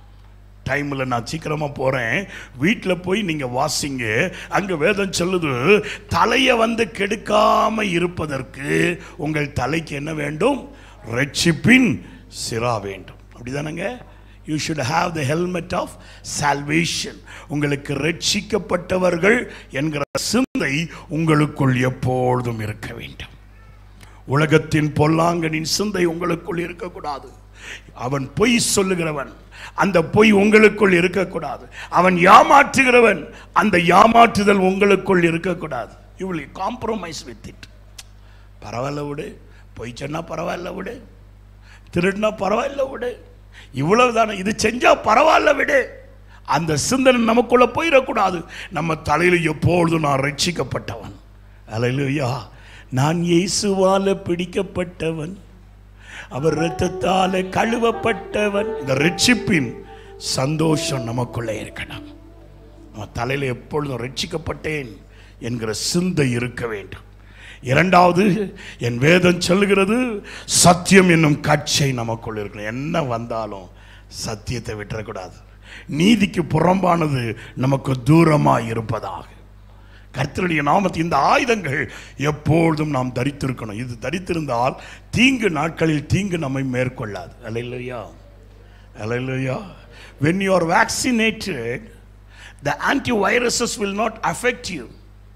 டைமில் நான் சீக்கிரமா போறேன் வீட்டில் போய் நீங்க வாசிங்க அங்க வேதம் சொல்லுது தலையை வந்து கெடுக்காம இருப்பதற்கு உங்கள் தலைக்கு என்ன வேண்டும் ரட்சிப்பின் சிரா வேண்டும் அப்படிதானங்க you should have the helmet of salvation உங்களுக்கு ரட்சிக்கப்பட்டவர்கள் என்கிற சிந்தை உங்களுக்குள் எப்பொழுதும் இருக்க வேண்டும் உலகத்தின் பொல்லாங்கனின் சிந்தை உங்களுக்குள் இருக்கக்கூடாது அவன் பொய் சொல்லுகிறவன் அந்த பொய் உங்களுக்குள் இருக்கக்கூடாது அவன் ஏமாற்றுகிறவன் அந்த ஏமாற்றுதல் உங்களுக்குள் இருக்கக்கூடாது you will compromise with it பரவாயில்ல விடு பொய் சொன்னா பரவாயில்ல விடு திருடினா பரவாயில்ல விடு இவ்வளவு தானே இது செஞ்சா பரவாயில்ல விடு அந்த சிந்தனை நமக்குள்ள போயிடக்கூடாது நம்ம தலையில எப்பொழுதும் நான் ரட்சிக்கப்பட்டவன் அலையிலுயா நான் இயேசுவால பிடிக்கப்பட்டவன் அவர் இரத்தத்தால கழுவப்பட்டவன் இந்த ரட்சிப்பின் சந்தோஷம் நமக்குள்ளே இருக்கணும் நம்ம தலையில எப்பொழுதும் ரட்சிக்கப்பட்டேன் என்கிற சிந்தை இருக்க வேண்டும் இரண்டாவது என் வேதம் சொல்லுகிறது சத்தியம் என்னும் கட்சை நமக்குள் இருக்கணும் என்ன வந்தாலும் சத்தியத்தை விட்டுறக்கூடாது நீதிக்கு புறம்பானது நமக்கு தூரமாக இருப்பதாக கர்த்தருடைய நாமத்தை இந்த ஆயுதங்கள் எப்பொழுதும் நாம் தரித்திருக்கணும் இது தரித்திருந்தால் தீங்கு நாட்களில் தீங்கு நம்மை மேற்கொள்ளாது அலையிலையா அலையிலையா when you are vaccinated the antiviruses will not affect you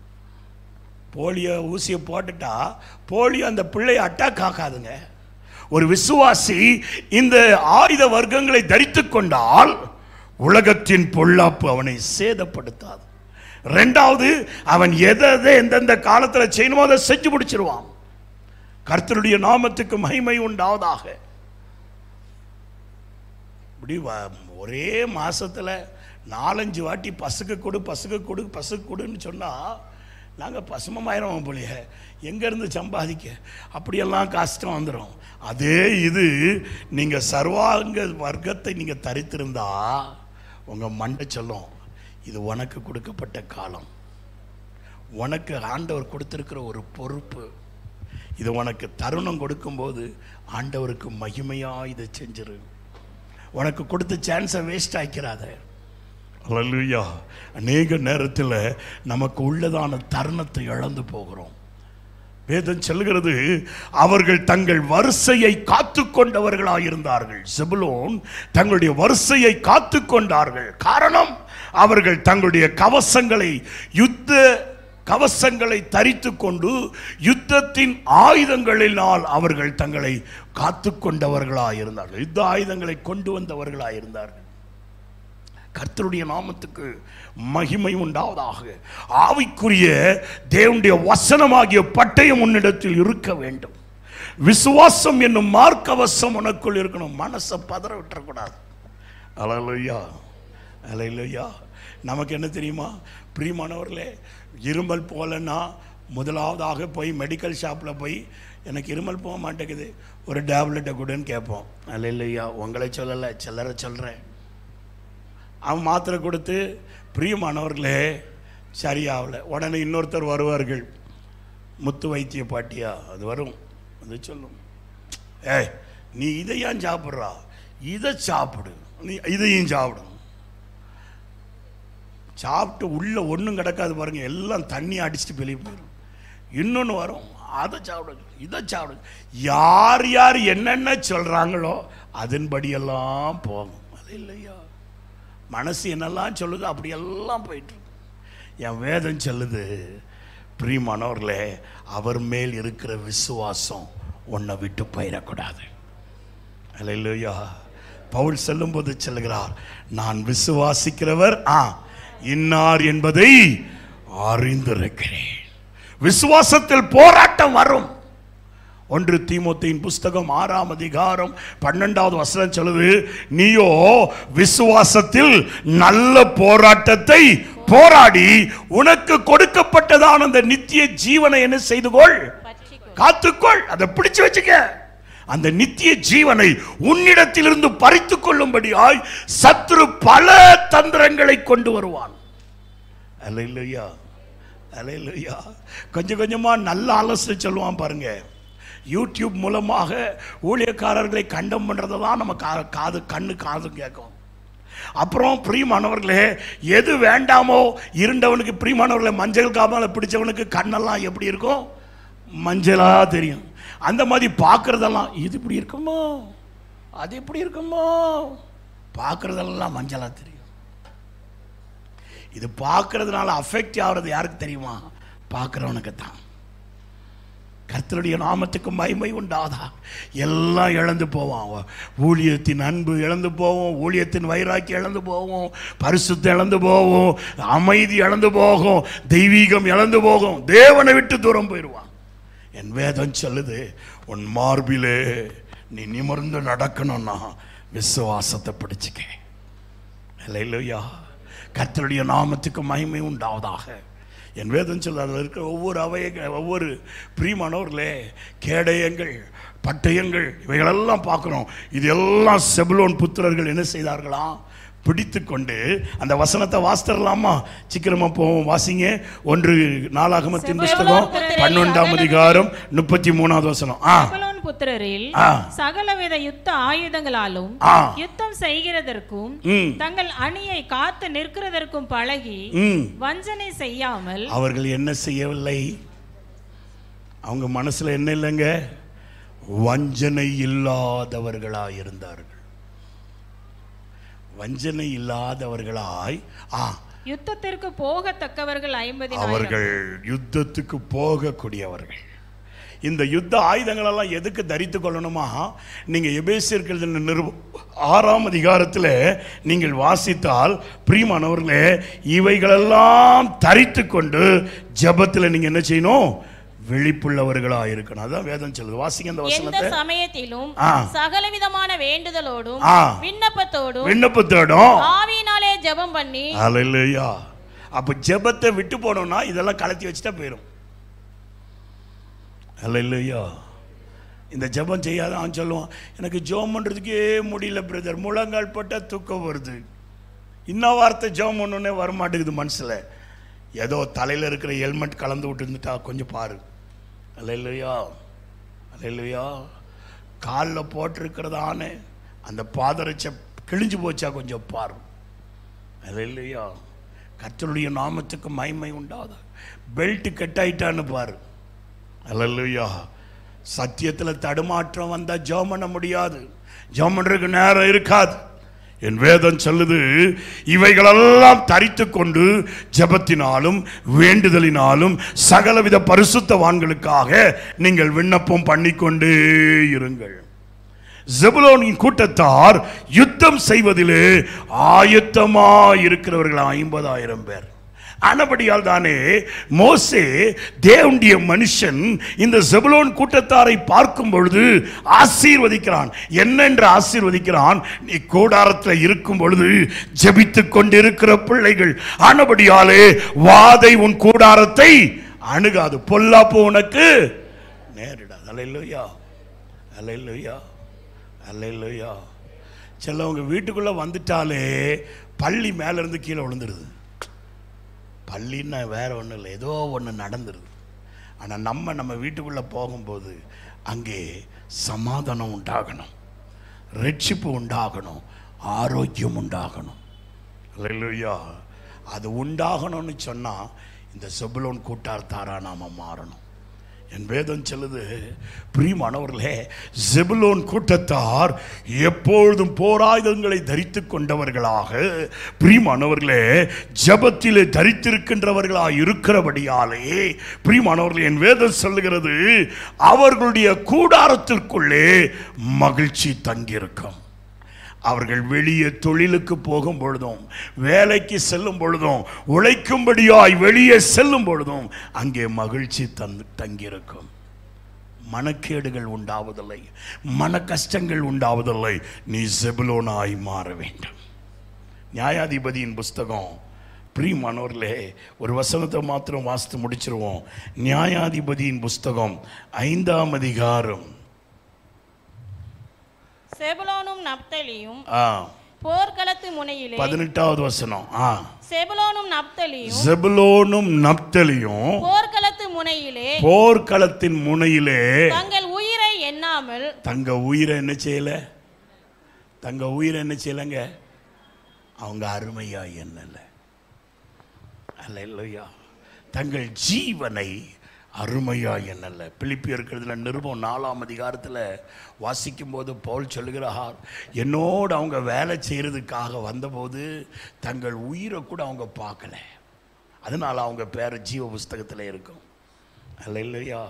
polio ஊசியை போட்டுட்டா போலியோ அந்த பிள்ளையை அட்டாக் ஆகாதுங்க ஒரு விசுவாசி இந்த ஆயுத வர்க்கங்களை தரித்து கொண்டால் உலகத்தின் பொல்லாப்பு அவனை சேதப்படுத்தாது ரெண்டாவது அவன் எதை எதை எந்தெந்த காலத்தில் செய்யணுமோ அதை செஞ்சு முடிச்சிருவான் கர்த்தருடைய நாமத்துக்கு மகிமை உண்டாவதாக இப்படி வ- ஒரே மாசத்துல நாலஞ்சு வாட்டி பசுக்கு கொடு பசுக்கு கொடு பசுக்கு கொடுன்னு சொன்னா நாங்கள் பசுமமாயிரம் போலிய எங்கேருந்து சம்பாதிக்க அப்படியெல்லாம் கஷ்டம் வந்துடும் அதே இது நீங்கள் சர்வாங்க வர்க்கத்தை நீங்கள் தரித்திருந்தா உங்கள் மண்டை சொல்லும் இது உனக்கு கொடுக்கப்பட்ட காலம் உனக்கு ஆண்டவர் கொடுத்திருக்கிற ஒரு பொறுப்பு இது உனக்கு தருணம் கொடுக்கும்போது ஆண்டவருக்கு மகிமையா இதை செஞ்சிரு உனக்கு கொடுத்த சான்ஸை வேஸ்ட் ஆக்கிறாத அல்லேலூயா அநேக நேரத்தில் நமக்கு உள்ளதான தருணத்தை இழந்து போகிறோம் வேதம் சொல்லுகிறது அவர்கள் தங்கள் வரிசையை காத்து கொண்டவர்களாக இருந்தார்கள் செபுலோன் தங்களுடைய வரிசையை காத்து கொண்டார்கள் காரணம் அவர்கள் தங்களுடைய கவசங்களை யுத்த கவசங்களை தரித்து கொண்டு யுத்தத்தின் ஆயுதங்களினால் அவர்கள் தங்களை காத்து கொண்டவர்களாக இருந்தார்கள் யுத்த ஆயுதங்களை கொண்டு வந்தவர்களாக இருந்தார்கள் கர்த்தருடைய நாமத்துக்கு மகிமை உண்டாவதாக ஆவிக்குரிய தேவனுடைய வசனமாகிய பட்டயம் உன்னிடத்தில் இருக்க வேண்டும் விசுவாசம் என்னும் மார்க்கவசம் உனக்குள் இருக்கணும் மனசை பதற விட்டுறக்கூடாது அலையிலையா அலையிலையா நமக்கு என்ன தெரியுமா பிரியமானவர்களே இருமல் போகலன்னா முதலாவதாக போய் மெடிக்கல் ஷாப்பில் போய் எனக்கு இருமல் போக மாட்டேங்குது ஒரு டேப்லெட்டை கொடுன்னு கேட்போம் அல்லையா உங்களை சொல்லலை சிலரை சொல்கிறேன் அவன் மாத்திரை கொடுத்து பிரியமானவர்களே சரியாகல உடனே இன்னொருத்தர் வருவார்கள் முத்து வைத்திய பாட்டியா அது வரும் அது சொல்லும் ஏய் நீ இதை ஏன் சாப்பிட்றா இதை சாப்பிடு நீ இதையும் சாப்பிடு சாப்பிட்டு உள்ள ஒன்றும் கிடக்காது பாருங்க எல்லாம் தண்ணி அடிச்சுட்டு வெளியே போயிடும் இன்னொன்று வரும் அதை சாப்பிடு இதை சாப்பிடு யார் யார் என்னென்ன சொல்கிறாங்களோ அதன்படியெல்லாம் போகும் அது இல்லையா மனசு என்னெல்லாம் சொல்லுதோ அப்படியெல்லாம் போயிட்டு இருக்கு. என் வேதம் சொல்லுது பிரியமானவர்களே அவர் மேல் இருக்கிற விசுவாசம் உன்னை விட்டு போயிடக்கூடாது அல்லேலூயா பவுல் செல்லும்போது சொல்லுகிறார் நான் விசுவாசிக்கிறவர் ஆ இன்னார் என்பதை அறிந்திருக்கிறேன் விசுவாசத்தில் போராட்டம் வரும் ஒன்று தீமோத்தேயின் புஸ்தகம் ஆறாம் அதிகாரம் பன்னெண்டாவது வசனம் சொல்லுது நீயோ விசுவாசத்தில் நல்ல போராட்டத்தை போராடி உனக்கு கொடுக்கப்பட்டதான அந்த நித்திய ஜீவனை என்ன செய்து கொள் காத்துக்கொள் அதை பிடிச்சு வச்சுக்க அந்த நித்திய ஜீவனை உன்னிடத்திலிருந்து பறித்துக் கொள்ளும்படியாய் சத்துரு பல தந்திரங்களை கொண்டு வருவான் அலையிலையா அலையிலையா கொஞ்சம் கொஞ்சமா நல்ல ஆலோசனை சொல்லுவான் பாருங்க யூடியூப் மூலமாக ஊழியக்காரர்களை கண்டம் பண்றதை தான் நம்ம கா காது கண்ணு காது கேட்கும் அப்புறம் பிரியமானவர்களே எது வேண்டாமோ இருண்டவனுக்கு பிரியமானவர்களை மஞ்சள் காமால பிடிச்சவனுக்கு கண்ணெல்லாம் எப்படி இருக்கும் மஞ்சளா தெரியும் அந்த மாதிரி பார்க்கறதெல்லாம் இது இப்படி இருக்குமோ அது இப்படி இருக்குமோ பார்க்கறதெல்லாம் மஞ்சளா தெரியும் இது பார்க்கறதுனால அஃபெக்ட் ஆகிறது யாருக்கு தெரியுமா பார்க்குறவனுக்கு தான் கர்த்தருடைய நாமத்துக்கு மகிமை உண்டாதா எல்லாம் இழந்து போவான் ஊழியத்தின் அன்பு இழந்து போவோம் ஊழியத்தின் வைராக்கி இழந்து போவோம் பரிசுத்தம் இழந்து போவோம் அமைதி இழந்து போகும் தெய்வீகம் இழந்து போகும் தேவனை விட்டு தூரம் போயிடுவான் என் வேதம் சொல்லுது உன் மார்பிலே நீ நிமிர்ந்து நடக்கணும்னா விசுவாசத்தை பிடிச்சுக்க இல்லையா கர்த்தருடைய நாமத்துக்கு மகிமை உண்டாவதாக என் வேதம் சொல்ல அதில் இருக்கிற ஒவ்வொரு அவைய ஒவ்வொரு பிரியமானவர்களே கேடயங்கள் பட்டயங்கள் இவைகளெல்லாம் பார்க்குறோம் இது எல்லாம் செபுலோன் புத்திரர்கள் என்ன செய்தார்களாம் பிடித்து கொண்டு அந்த வசனத்தை வாசித்தரலாமா சீக்கிரமா போவோம் வாசிங்க ஒன்று நாளாகமத்தின் புஸ்தகம் பன்னெண்டாம் அதிகாரம் முப்பத்தி மூணாவது வசனம் ஆ செபுலோன் புத்திரரில் ஆ. சகலவித யுத்த ஆயுதங்களாலும் ஆ. யுத்தம் செய்கிறதற்கும் ம் தங்கள் அணியை காத்து நிற்கிறதற்கும் பழகி ம் வஞ்சனை செய்யாமல் அவர்கள் என்ன செய்யவில்லை அவங்க மனசுல என்ன இல்லைங்க வஞ்சனை இல்லாதவர்களாய் இருந்தார்கள் வஞ்சனை இல்லாதவர்களாய் ஆ யுத்தத்திற்கு போகத்தக்கவர்கள் ஐம்பதினாயிரம் அவர்கள் யுத்தத்துக்கு போகக்கூடியவர்கள் இந்த யுத்த ஆயுதங்கள் எல்லாம் எதுக்கு தரித்து கொள்ளணுமா நீங்க எபேசியர்கள் நிருப ஆறாம் அதிகாரத்தில் நீங்கள் வாசித்தால் பிரியமானவர்களே இவைகளெல்லாம் தரித்து கொண்டு ஜெபத்தில் நீங்க என்ன செய்யணும் விழிப்புள்ளவர்களா இருக்கணும் அதான் வேதம் சொல்லுது வாசிங்க அந்த எந்த வசனத்தை சமயத்திலும் ஆ. சகலவிதமான வேண்டுதலோடும் ஆ. விண்ணப்பத்தோடும் விண்ணப்பத்தோடும் ஆவியினாலே ஜெபம் பண்ணி அல்லையா அப்ப ஜெபத்தை விட்டு போனோம்னா இதெல்லாம் கலத்தி வச்சுட்டா போயிடும் அல்லையா இந்த ஜெபம் செய்யாத அவன் சொல்லுவான் எனக்கு ஜெபம் பண்றதுக்கே முடியல பிரதர் முழங்கால் பட்டா தூக்கம் வருது இன்னும் வார்த்தை ஜெபம் பண்ணோன்னே வரமாட்டேங்குது மனசுல ஏதோ தலையில இருக்கிற ஹெல்மெட் கலந்து விட்டு இருந்துட்டா கொஞ்சம் பாரு அல்லையா அல்லையா காலில் போட்டிருக்கிறதான அந்த பாதரட்சை கிழிஞ்சு போச்சா கொஞ்சம் பாரு இல்லையா கர்த்தருடைய நாமத்துக்கு மகிமை உண்டாத பெல்ட் கட்டாயிட்டான்னு பாரு அல்லையா சத்தியத்தில் தடுமாற்றம் வந்தா ஜெபம் பண்ண முடியாது ஜெபம் பண்றதுக்கு நேரம் இருக்காது என் வேதம் சொல்லுது இவைகளெல்லாம் தரித்து கொண்டு ஜெபத்தினாலும் வேண்டுதலினாலும் சகலவித பரிசுத்தவான்களுக்காக நீங்கள் விண்ணப்பம் பண்ணிக்கொண்டே இருங்கள் ஜெபுலோனின் கூட்டத்தார் யுத்தம் செய்வதிலே ஆயத்தமா இருக்கிறவர்கள் ஐம்பதாயிரம் பேர் ஆனபடியால் தானே மோசே தேவனுடைய மனுஷன் இந்த ஜெபுலோன் கூட்டத்தாரை பார்க்கும் பொழுது ஆசீர்வதிக்கிறான் என்னென்று ஆசீர்வதிக்கிறான் நீ கூடாரத்தில் இருக்கும் பொழுது ஜெபித்துக் கொண்டிருக்கிற பிள்ளைகள் ஆனபடியாலே வாதை உன் கூடாரத்தை அணுகாது பொல்லாப்பு உனக்கு நேரிடாது அல்லையா அல்லையா அல்லையா சிலவங்க வீட்டுக்குள்ள வந்துட்டாலே பள்ளி மேல இருந்து கீழே விழுந்துருது பள்ளின்னா வேற ஒன்றும் இல்லை ஏதோ ஒன்று நடந்துருது ஆனால் நம்ம நம்ம வீட்டுக்குள்ளே போகும்போது அங்கே சமாதானம் உண்டாகணும் ரட்சிப்பு உண்டாகணும் ஆரோக்கியம் உண்டாகணும் இல்லையா அது உண்டாகணும்னு சொன்னால் இந்த செபுலோன் கூட்டார்த்தாரா நாம மாறணும் என் வேதம் சொல்லுது பிரியமானவர்களே செபுலோன் கூட்டத்தார் எப்பொழுதும் போராயுதங்களை தரித்து கொண்டவர்களாக பிரியமானவர்களே ஜபத்திலே தரித்திருக்கின்றவர்களாக இருக்கிறபடியாலே பிரியமானவர்களே என் வேதம் சொல்லுகிறது அவர்களுடைய கூடாரத்திற்குள்ளே மகிழ்ச்சி தங்கியிருக்கும் அவர்கள் வெளியே தொழிலுக்கு போகும் பொழுதும் வேலைக்கு செல்லும் பொழுதும் உழைக்கும்படியாய் வெளியே செல்லும் பொழுதும் அங்கே மகிழ்ச்சி தந்து தங்கியிருக்கும் மனக்கேடுகள் உண்டாவதில்லை மன கஷ்டங்கள் உண்டாவதில்லை நீ செபுலோனாய் மாற வேண்டும் நியாயாதிபதியின் புஸ்தகம் பிரியமானவர்களே ஒரு வசனத்தை மாத்திரம் வாசித்து முடிச்சிருவோம் நியாயாதிபதியின் புஸ்தகம் ஐந்தாம் அதிகாரம் செபுலோனும் நப்தலியும் ஆ போர்க்களத்து முனையிலே பதினெட்டாவது வசனம் ஆ செபுலோனும் நப்தலியும் செபுலோனும் நப்தலியும் போர்க்களத்து முனையிலே போர்க்களத்தின் முனையிலே தங்கள் உயிரை எண்ணாமல் தங்க உயிரை என்ன செய்யல தங்க உயிரை என்ன செய்யலைங்க அவங்க அருமையா என்னல அல்ல இல்லையா தங்கள் ஜீவனை அருமையா என்னல்ல பிலிப்பியர்கிறதுல நிருபம் நாலாம் அதிகாரத்தில் வாசிக்கும் போது பவுல் சொல்லுகிறார் என்னோடு அவங்க வேலை செய்கிறதுக்காக வந்தபோது தங்கள் உயிரை கூட அவங்க பார்க்கல அதனால அவங்க பேர் ஜீவ புஸ்தகத்தில் இருக்கும் அல்ல இல்லையா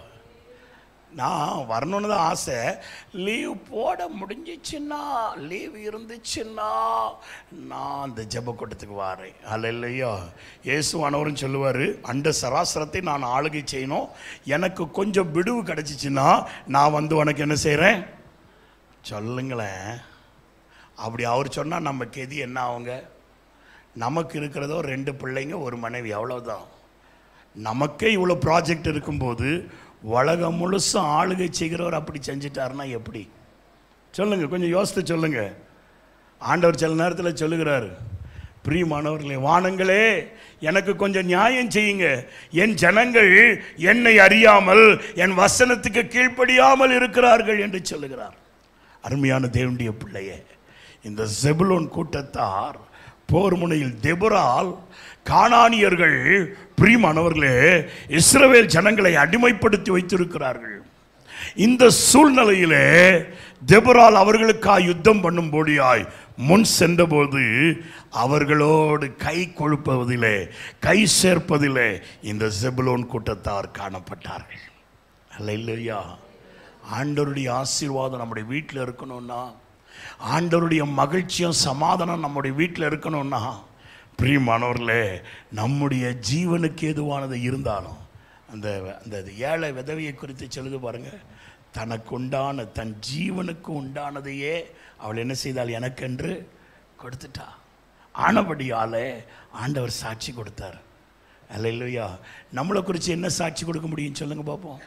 நான் வரணும்னு தான் ஆசை லீவ் போட முடிஞ்சிச்சுன்னா லீவ் இருந்துச்சுன்னா நான் அந்த ஜெப கூட்டத்துக்கு வரேன் அல்ல இல்லையா இயேசுவானவரும் சொல்லுவார் அண்ட சராசரத்தை நான் ஆளுகை செய்யணும் எனக்கு கொஞ்சம் விடுவு கிடச்சிச்சின்னா நான் வந்து உனக்கு என்ன செய்கிறேன் சொல்லுங்களேன் அப்படி அவர் சொன்னால் நம்ம கெதி என்ன ஆகுங்க நமக்கு இருக்கிறதோ ரெண்டு பிள்ளைங்க ஒரு மனைவி அவ்வளவுதான் நமக்கே இவ்வளோ ப்ராஜெக்ட் இருக்கும்போது உலகம் முழுசும் ஆளுகை செய்கிறவர் அப்படி செஞ்சிட்டாருன்னா எப்படி சொல்லுங்க கொஞ்சம் யோசித்து சொல்லுங்க ஆண்டவர் சில நேரத்தில் சொல்லுகிறார் பிரியமானவர்களே வானங்களே எனக்கு கொஞ்சம் நியாயம் செய்யுங்க என் ஜனங்கள் என்னை அறியாமல் என் வசனத்துக்கு கீழ்ப்படியாமல் இருக்கிறார்கள் என்று சொல்லுகிறார் அருமையான தேவனுடைய பிள்ளையே இந்த செபுலோன் கூட்டத்தார் போர் முனையில் தெபுரால் கானானியர்கள் பிரியமானவர்களே இஸ்ரவேல் ஜனங்களை அடிமைப்படுத்தி வைத்திருக்கிறார்கள் இந்த சூழ்நிலையிலே தெபுரால் அவர்களுக்காக யுத்தம் பண்ணும்படியாய் முன் சென்றபோது அவர்களோடு கை கொழுப்பதிலே கை சேர்ப்பதிலே இந்த செபுலோன் கூட்டத்தார் காணப்பட்டார்கள் அல்ல இல்லையா ஆண்டவருடைய ஆசீர்வாதம் நம்முடைய வீட்டில் இருக்கணும்னா ஆண்டவருடைய மகிழ்ச்சியும் சமாதானம் நம்முடைய வீட்டில் இருக்கணும்னா பிரியமானவர்களே நம்முடைய ஜீவனுக்கு எதுவானது இருந்தாலும் அந்த அந்த ஏழை விதவையை குறித்து சொல்லுது பாருங்க தனக்கு உண்டான தன் ஜீவனுக்கு உண்டானதையே அவள் என்ன செய்தாள் எனக்கென்று கொடுத்துட்டா ஆனபடியாலே ஆண்டவர் சாட்சி கொடுத்தார் அல்ல இல்லையா நம்மளை குறித்து என்ன சாட்சி கொடுக்க முடியும் சொல்லுங்க பார்ப்போம்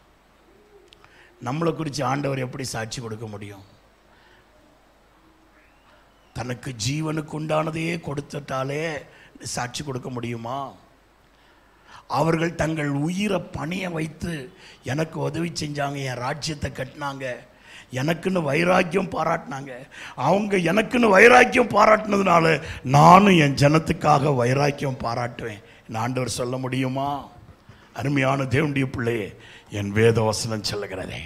நம்மளை குறித்து ஆண்டவர் எப்படி சாட்சி கொடுக்க முடியும் தனக்கு ஜீவனுக்கு உண்டானதையே கொடுத்துட்டாலே சாட்சி கொடுக்க முடியுமா அவர்கள் தங்கள் உயிரை பணிய வைத்து எனக்கு உதவி செஞ்சாங்க என் ராஜ்யத்தை கட்டினாங்க எனக்குன்னு வைராக்கியம் பாராட்டினாங்க அவங்க எனக்குன்னு வைராக்கியம் பாராட்டினதுனால நானும் என் ஜனத்துக்காக வைராக்கியம் பாராட்டுவேன் என் ஆண்டவர் சொல்ல முடியுமா அருமையான தேவனுடைய பிள்ளையே என் வேதவசனம் சொல்லுகிறதே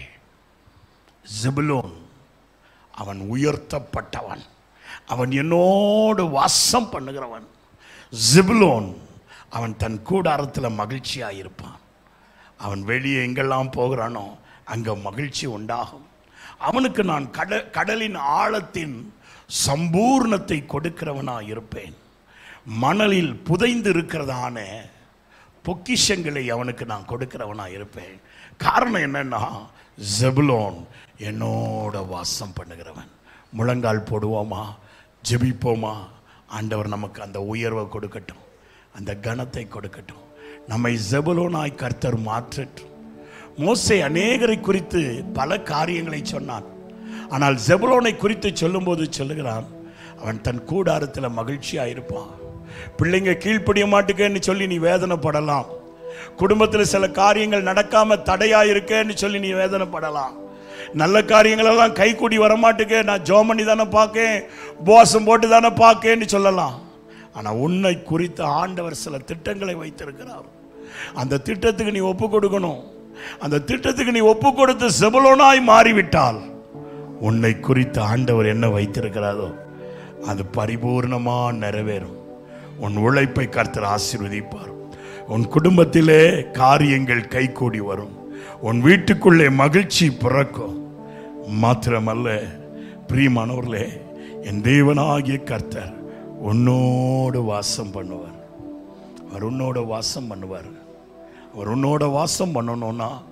ஜெபுலோன் அவன் உயர்த்தப்பட்டவன் அவன் என்னோடு வாசம் பண்ணுகிறவன் ஜிபுலோன் அவன் தன் கூடாரத்தில் மகிழ்ச்சியாக இருப்பான் அவன் வெளியே எங்கெல்லாம் போகிறானோ அங்கே மகிழ்ச்சி உண்டாகும் அவனுக்கு நான் கட கடலின் ஆழத்தின் சம்பூர்ணத்தை கொடுக்கிறவனாக இருப்பேன் மணலில் புதைந்து இருக்கிறதான பொக்கிஷங்களை அவனுக்கு நான் கொடுக்கிறவனாக இருப்பேன் காரணம் என்னன்னா ஜெபுலோன் என்னோட வாசம் பண்ணுகிறவன் முழங்கால் போடுவோமா ஜெபிப்போமா ஆண்டவர் நமக்கு அந்த உயர்வை கொடுக்கட்டும் அந்த கனத்தை கொடுக்கட்டும் நம்மை ஜெபுலோனாய் கர்த்தர் மாற்றட்டும் மோசே அநேகரை குறித்து பல காரியங்களை சொன்னான் ஆனால் ஜெபுலோனை குறித்து சொல்லும்போது சொல்லுகிறான் அவன் தன் கூடாரத்தில் மகிழ்ச்சியாக இருப்பான் பிள்ளைங்க கீழ்ப்படிய மாட்டுக்கேன்னு சொல்லி நீ வேதனைப்படலாம் குடும்பத்தில் சில காரியங்கள் நடக்காம தடையா இருக்கேன்னு சொல்லி நீ வேதனைப்படலாம் நல்ல காரியங்களெல்லாம் கை கூடி வரமாட்டுக்கே நான் ஜோமணி தானே பார்க்கேன் உபவாசம் போட்டு தானே பார்க்கேன்னு சொல்லலாம் ஆனால் உன்னை குறித்த ஆண்டவர் சில திட்டங்களை வைத்திருக்கிறார் அந்த திட்டத்துக்கு நீ ஒப்பு கொடுக்கணும் அந்த திட்டத்துக்கு நீ ஒப்பு கொடுத்து செபலோனாய் மாறிவிட்டால் உன்னை குறித்து ஆண்டவர் என்ன வைத்திருக்கிறாரோ அது பரிபூர்ணமா நிறைவேறும் உன் உழைப்பை கர்த்தர் ஆசீர்வதிப்பார் உன் குடும்பத்திலே காரியங்கள் கைகூடி வரும் உன் வீட்டுக்குள்ளே மகிழ்ச்சி பிறக்கும் மாத்திரமல்ல பிரியமானவர்களே என் தேவனாகிய கர்த்தர் உன்னோடு வாசம் பண்ணுவார் அவர் உன்னோட வாசம் பண்ணுவார் அவர் உன்னோட வாசம் பண்ணணும்னா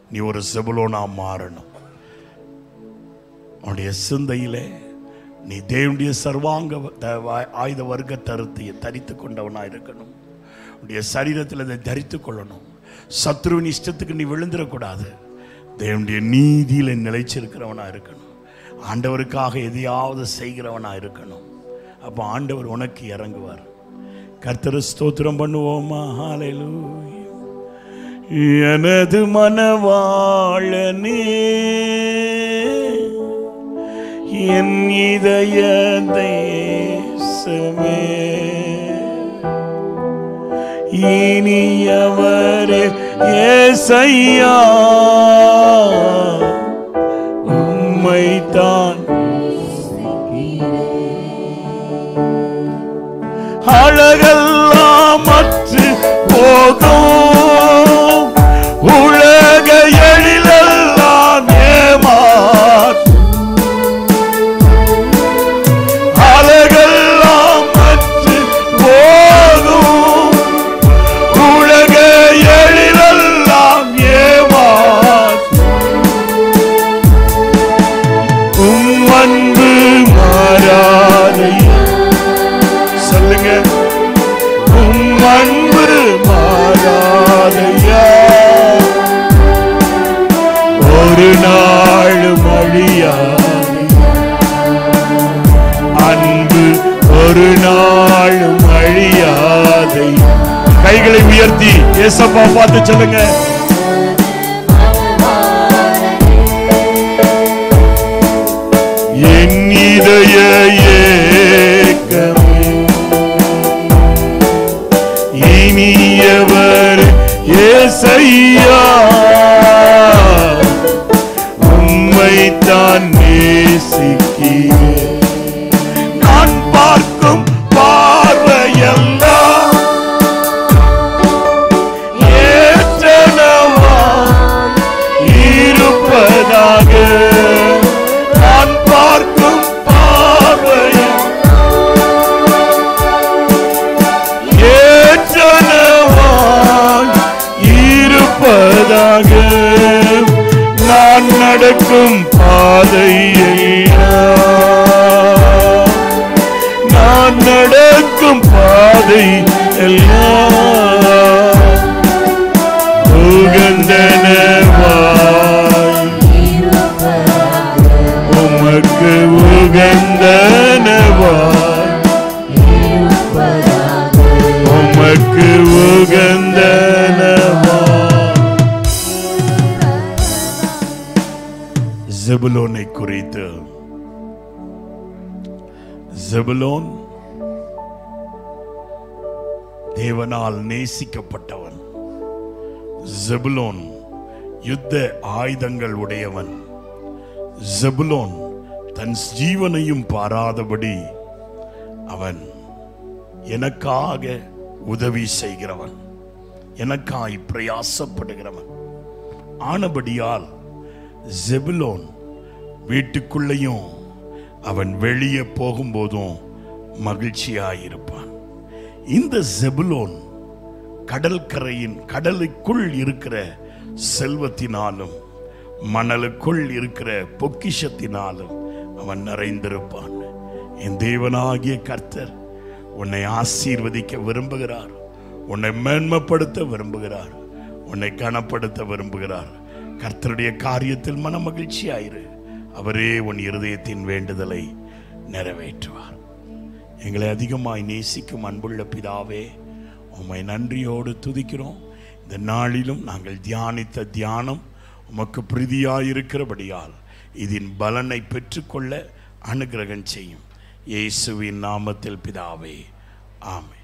நீ ஒரு செபுலோனா மாறணும் உன்னுடைய சிந்தையிலே நீ தேவனுடைய சர்வாங்க வ- த- வா- ஆயுத வர்க்க தருத்தியை தரித்து கொண்டவனா இருக்கணும் உன்னுடைய சரீரத்தில் அதை தரித்து கொள்ளணும் சத்ருவின் இஷ்டத்துக்கு நீ விழுந்துடக்கூடாது தேவனுடைய நீதியில நிலைச்சிருக்கிறவனா இருக்கணும் ஆண்டவருக்காக எதையாவது செய்கிறவனா இருக்கணும் அப்போ ஆண்டவர் உனக்கு இறங்குவார் கர்த்தர் ஸ்தோத்திரம் பண்ணுவோமா ஹalleluya எனது மனவாழனே என் இதய தேசமே இனியவரே ஏசையா உம்மைத்தான் அழகெல்லாம் மற்று போதும் உலக எழிலெல்லாம் ஏமாற்று அழகெல்லாம் மற்று போதும் உலக எழிலெல்லாம் ஏமாற்று உம் அன்பு மாறாதையா சொல்லுங்க உம் அன்பு மாறாதையா ஒரு நாள் அழியாது அன்பு ஒரு நாள் அழியாதை கைகளை உயர்த்தி ஏசப்பா பார்த்து சொல்லுங்க என் இதய ஏக்கமே இனியவர் ஏசையா உம்மைத்தான் நேசிக்கிறேன் நான் பார்க்கும் பார்வையெல்லாம் ஏற்றனவா இருப்பதாக நான் பார்க்கும் பார்வையில் ஏற்றனவாய் இருப்பதாக நான் நடக்கும் பாதையெல்லாம் நான் நடக்கும் பாதை எல்லாம் உகந்தனவாய் உமக்கு உகந்தனவாய் உமக்கு உகந்தனவாய் ஜெபுலோனை குறித்து ஜெபுலோன் தேவனால் நேசிக்கப்பட்டவன் ஜெபுலோன் யுத்த ஆயுதங்கள் உடையவன் ஜெபுலோன் தன் ஜீவனையும் பாராதபடி அவன் எனக்காக உதவி செய்கிறவன் எனக்காய் பிரயாசப்படுகிறவன் ஆனபடியால் ஜெபுலோன் வீட்டுக்குள்ளேயும் அவன் வெளியே போகும்போதும் மகிழ்ச்சியாயிருப்பான் இந்த ஜெபுலோன் கடற்கரையின் கடலுக்குள் இருக்கிற செல்வத்தினாலும் மணலுக்குள் இருக்கிற பொக்கிஷத்தினாலும் அவன் நிறைந்திருப்பான் என் தேவனாகிய கர்த்தர் உன்னை ஆசீர்வதிக்க விரும்புகிறார் உன்னை மேன்மைப்படுத்த விரும்புகிறார் உன்னை கனப்படுத்த விரும்புகிறார் கர்த்தருடைய காரியத்தில் மன மகிழ்ச்சியாயிரு அவரே உன் இருதயத்தின் வேண்டுதலை நிறைவேற்றுவார் எங்களை அதிகமாய் நேசிக்கும் அன்புள்ள பிதாவே உம்மை நன்றியோடு துதிக்கிறோம் இந்த நாளிலும் நாங்கள் தியானித்த தியானம் உமக்கு பிரீதியாயிருக்கிறபடியால் இதின் பலனை பெற்றுக்கொள்ள அனுகிரகம் செய்யும் இயேசுவின் நாமத்தில் பிதாவே ஆமென்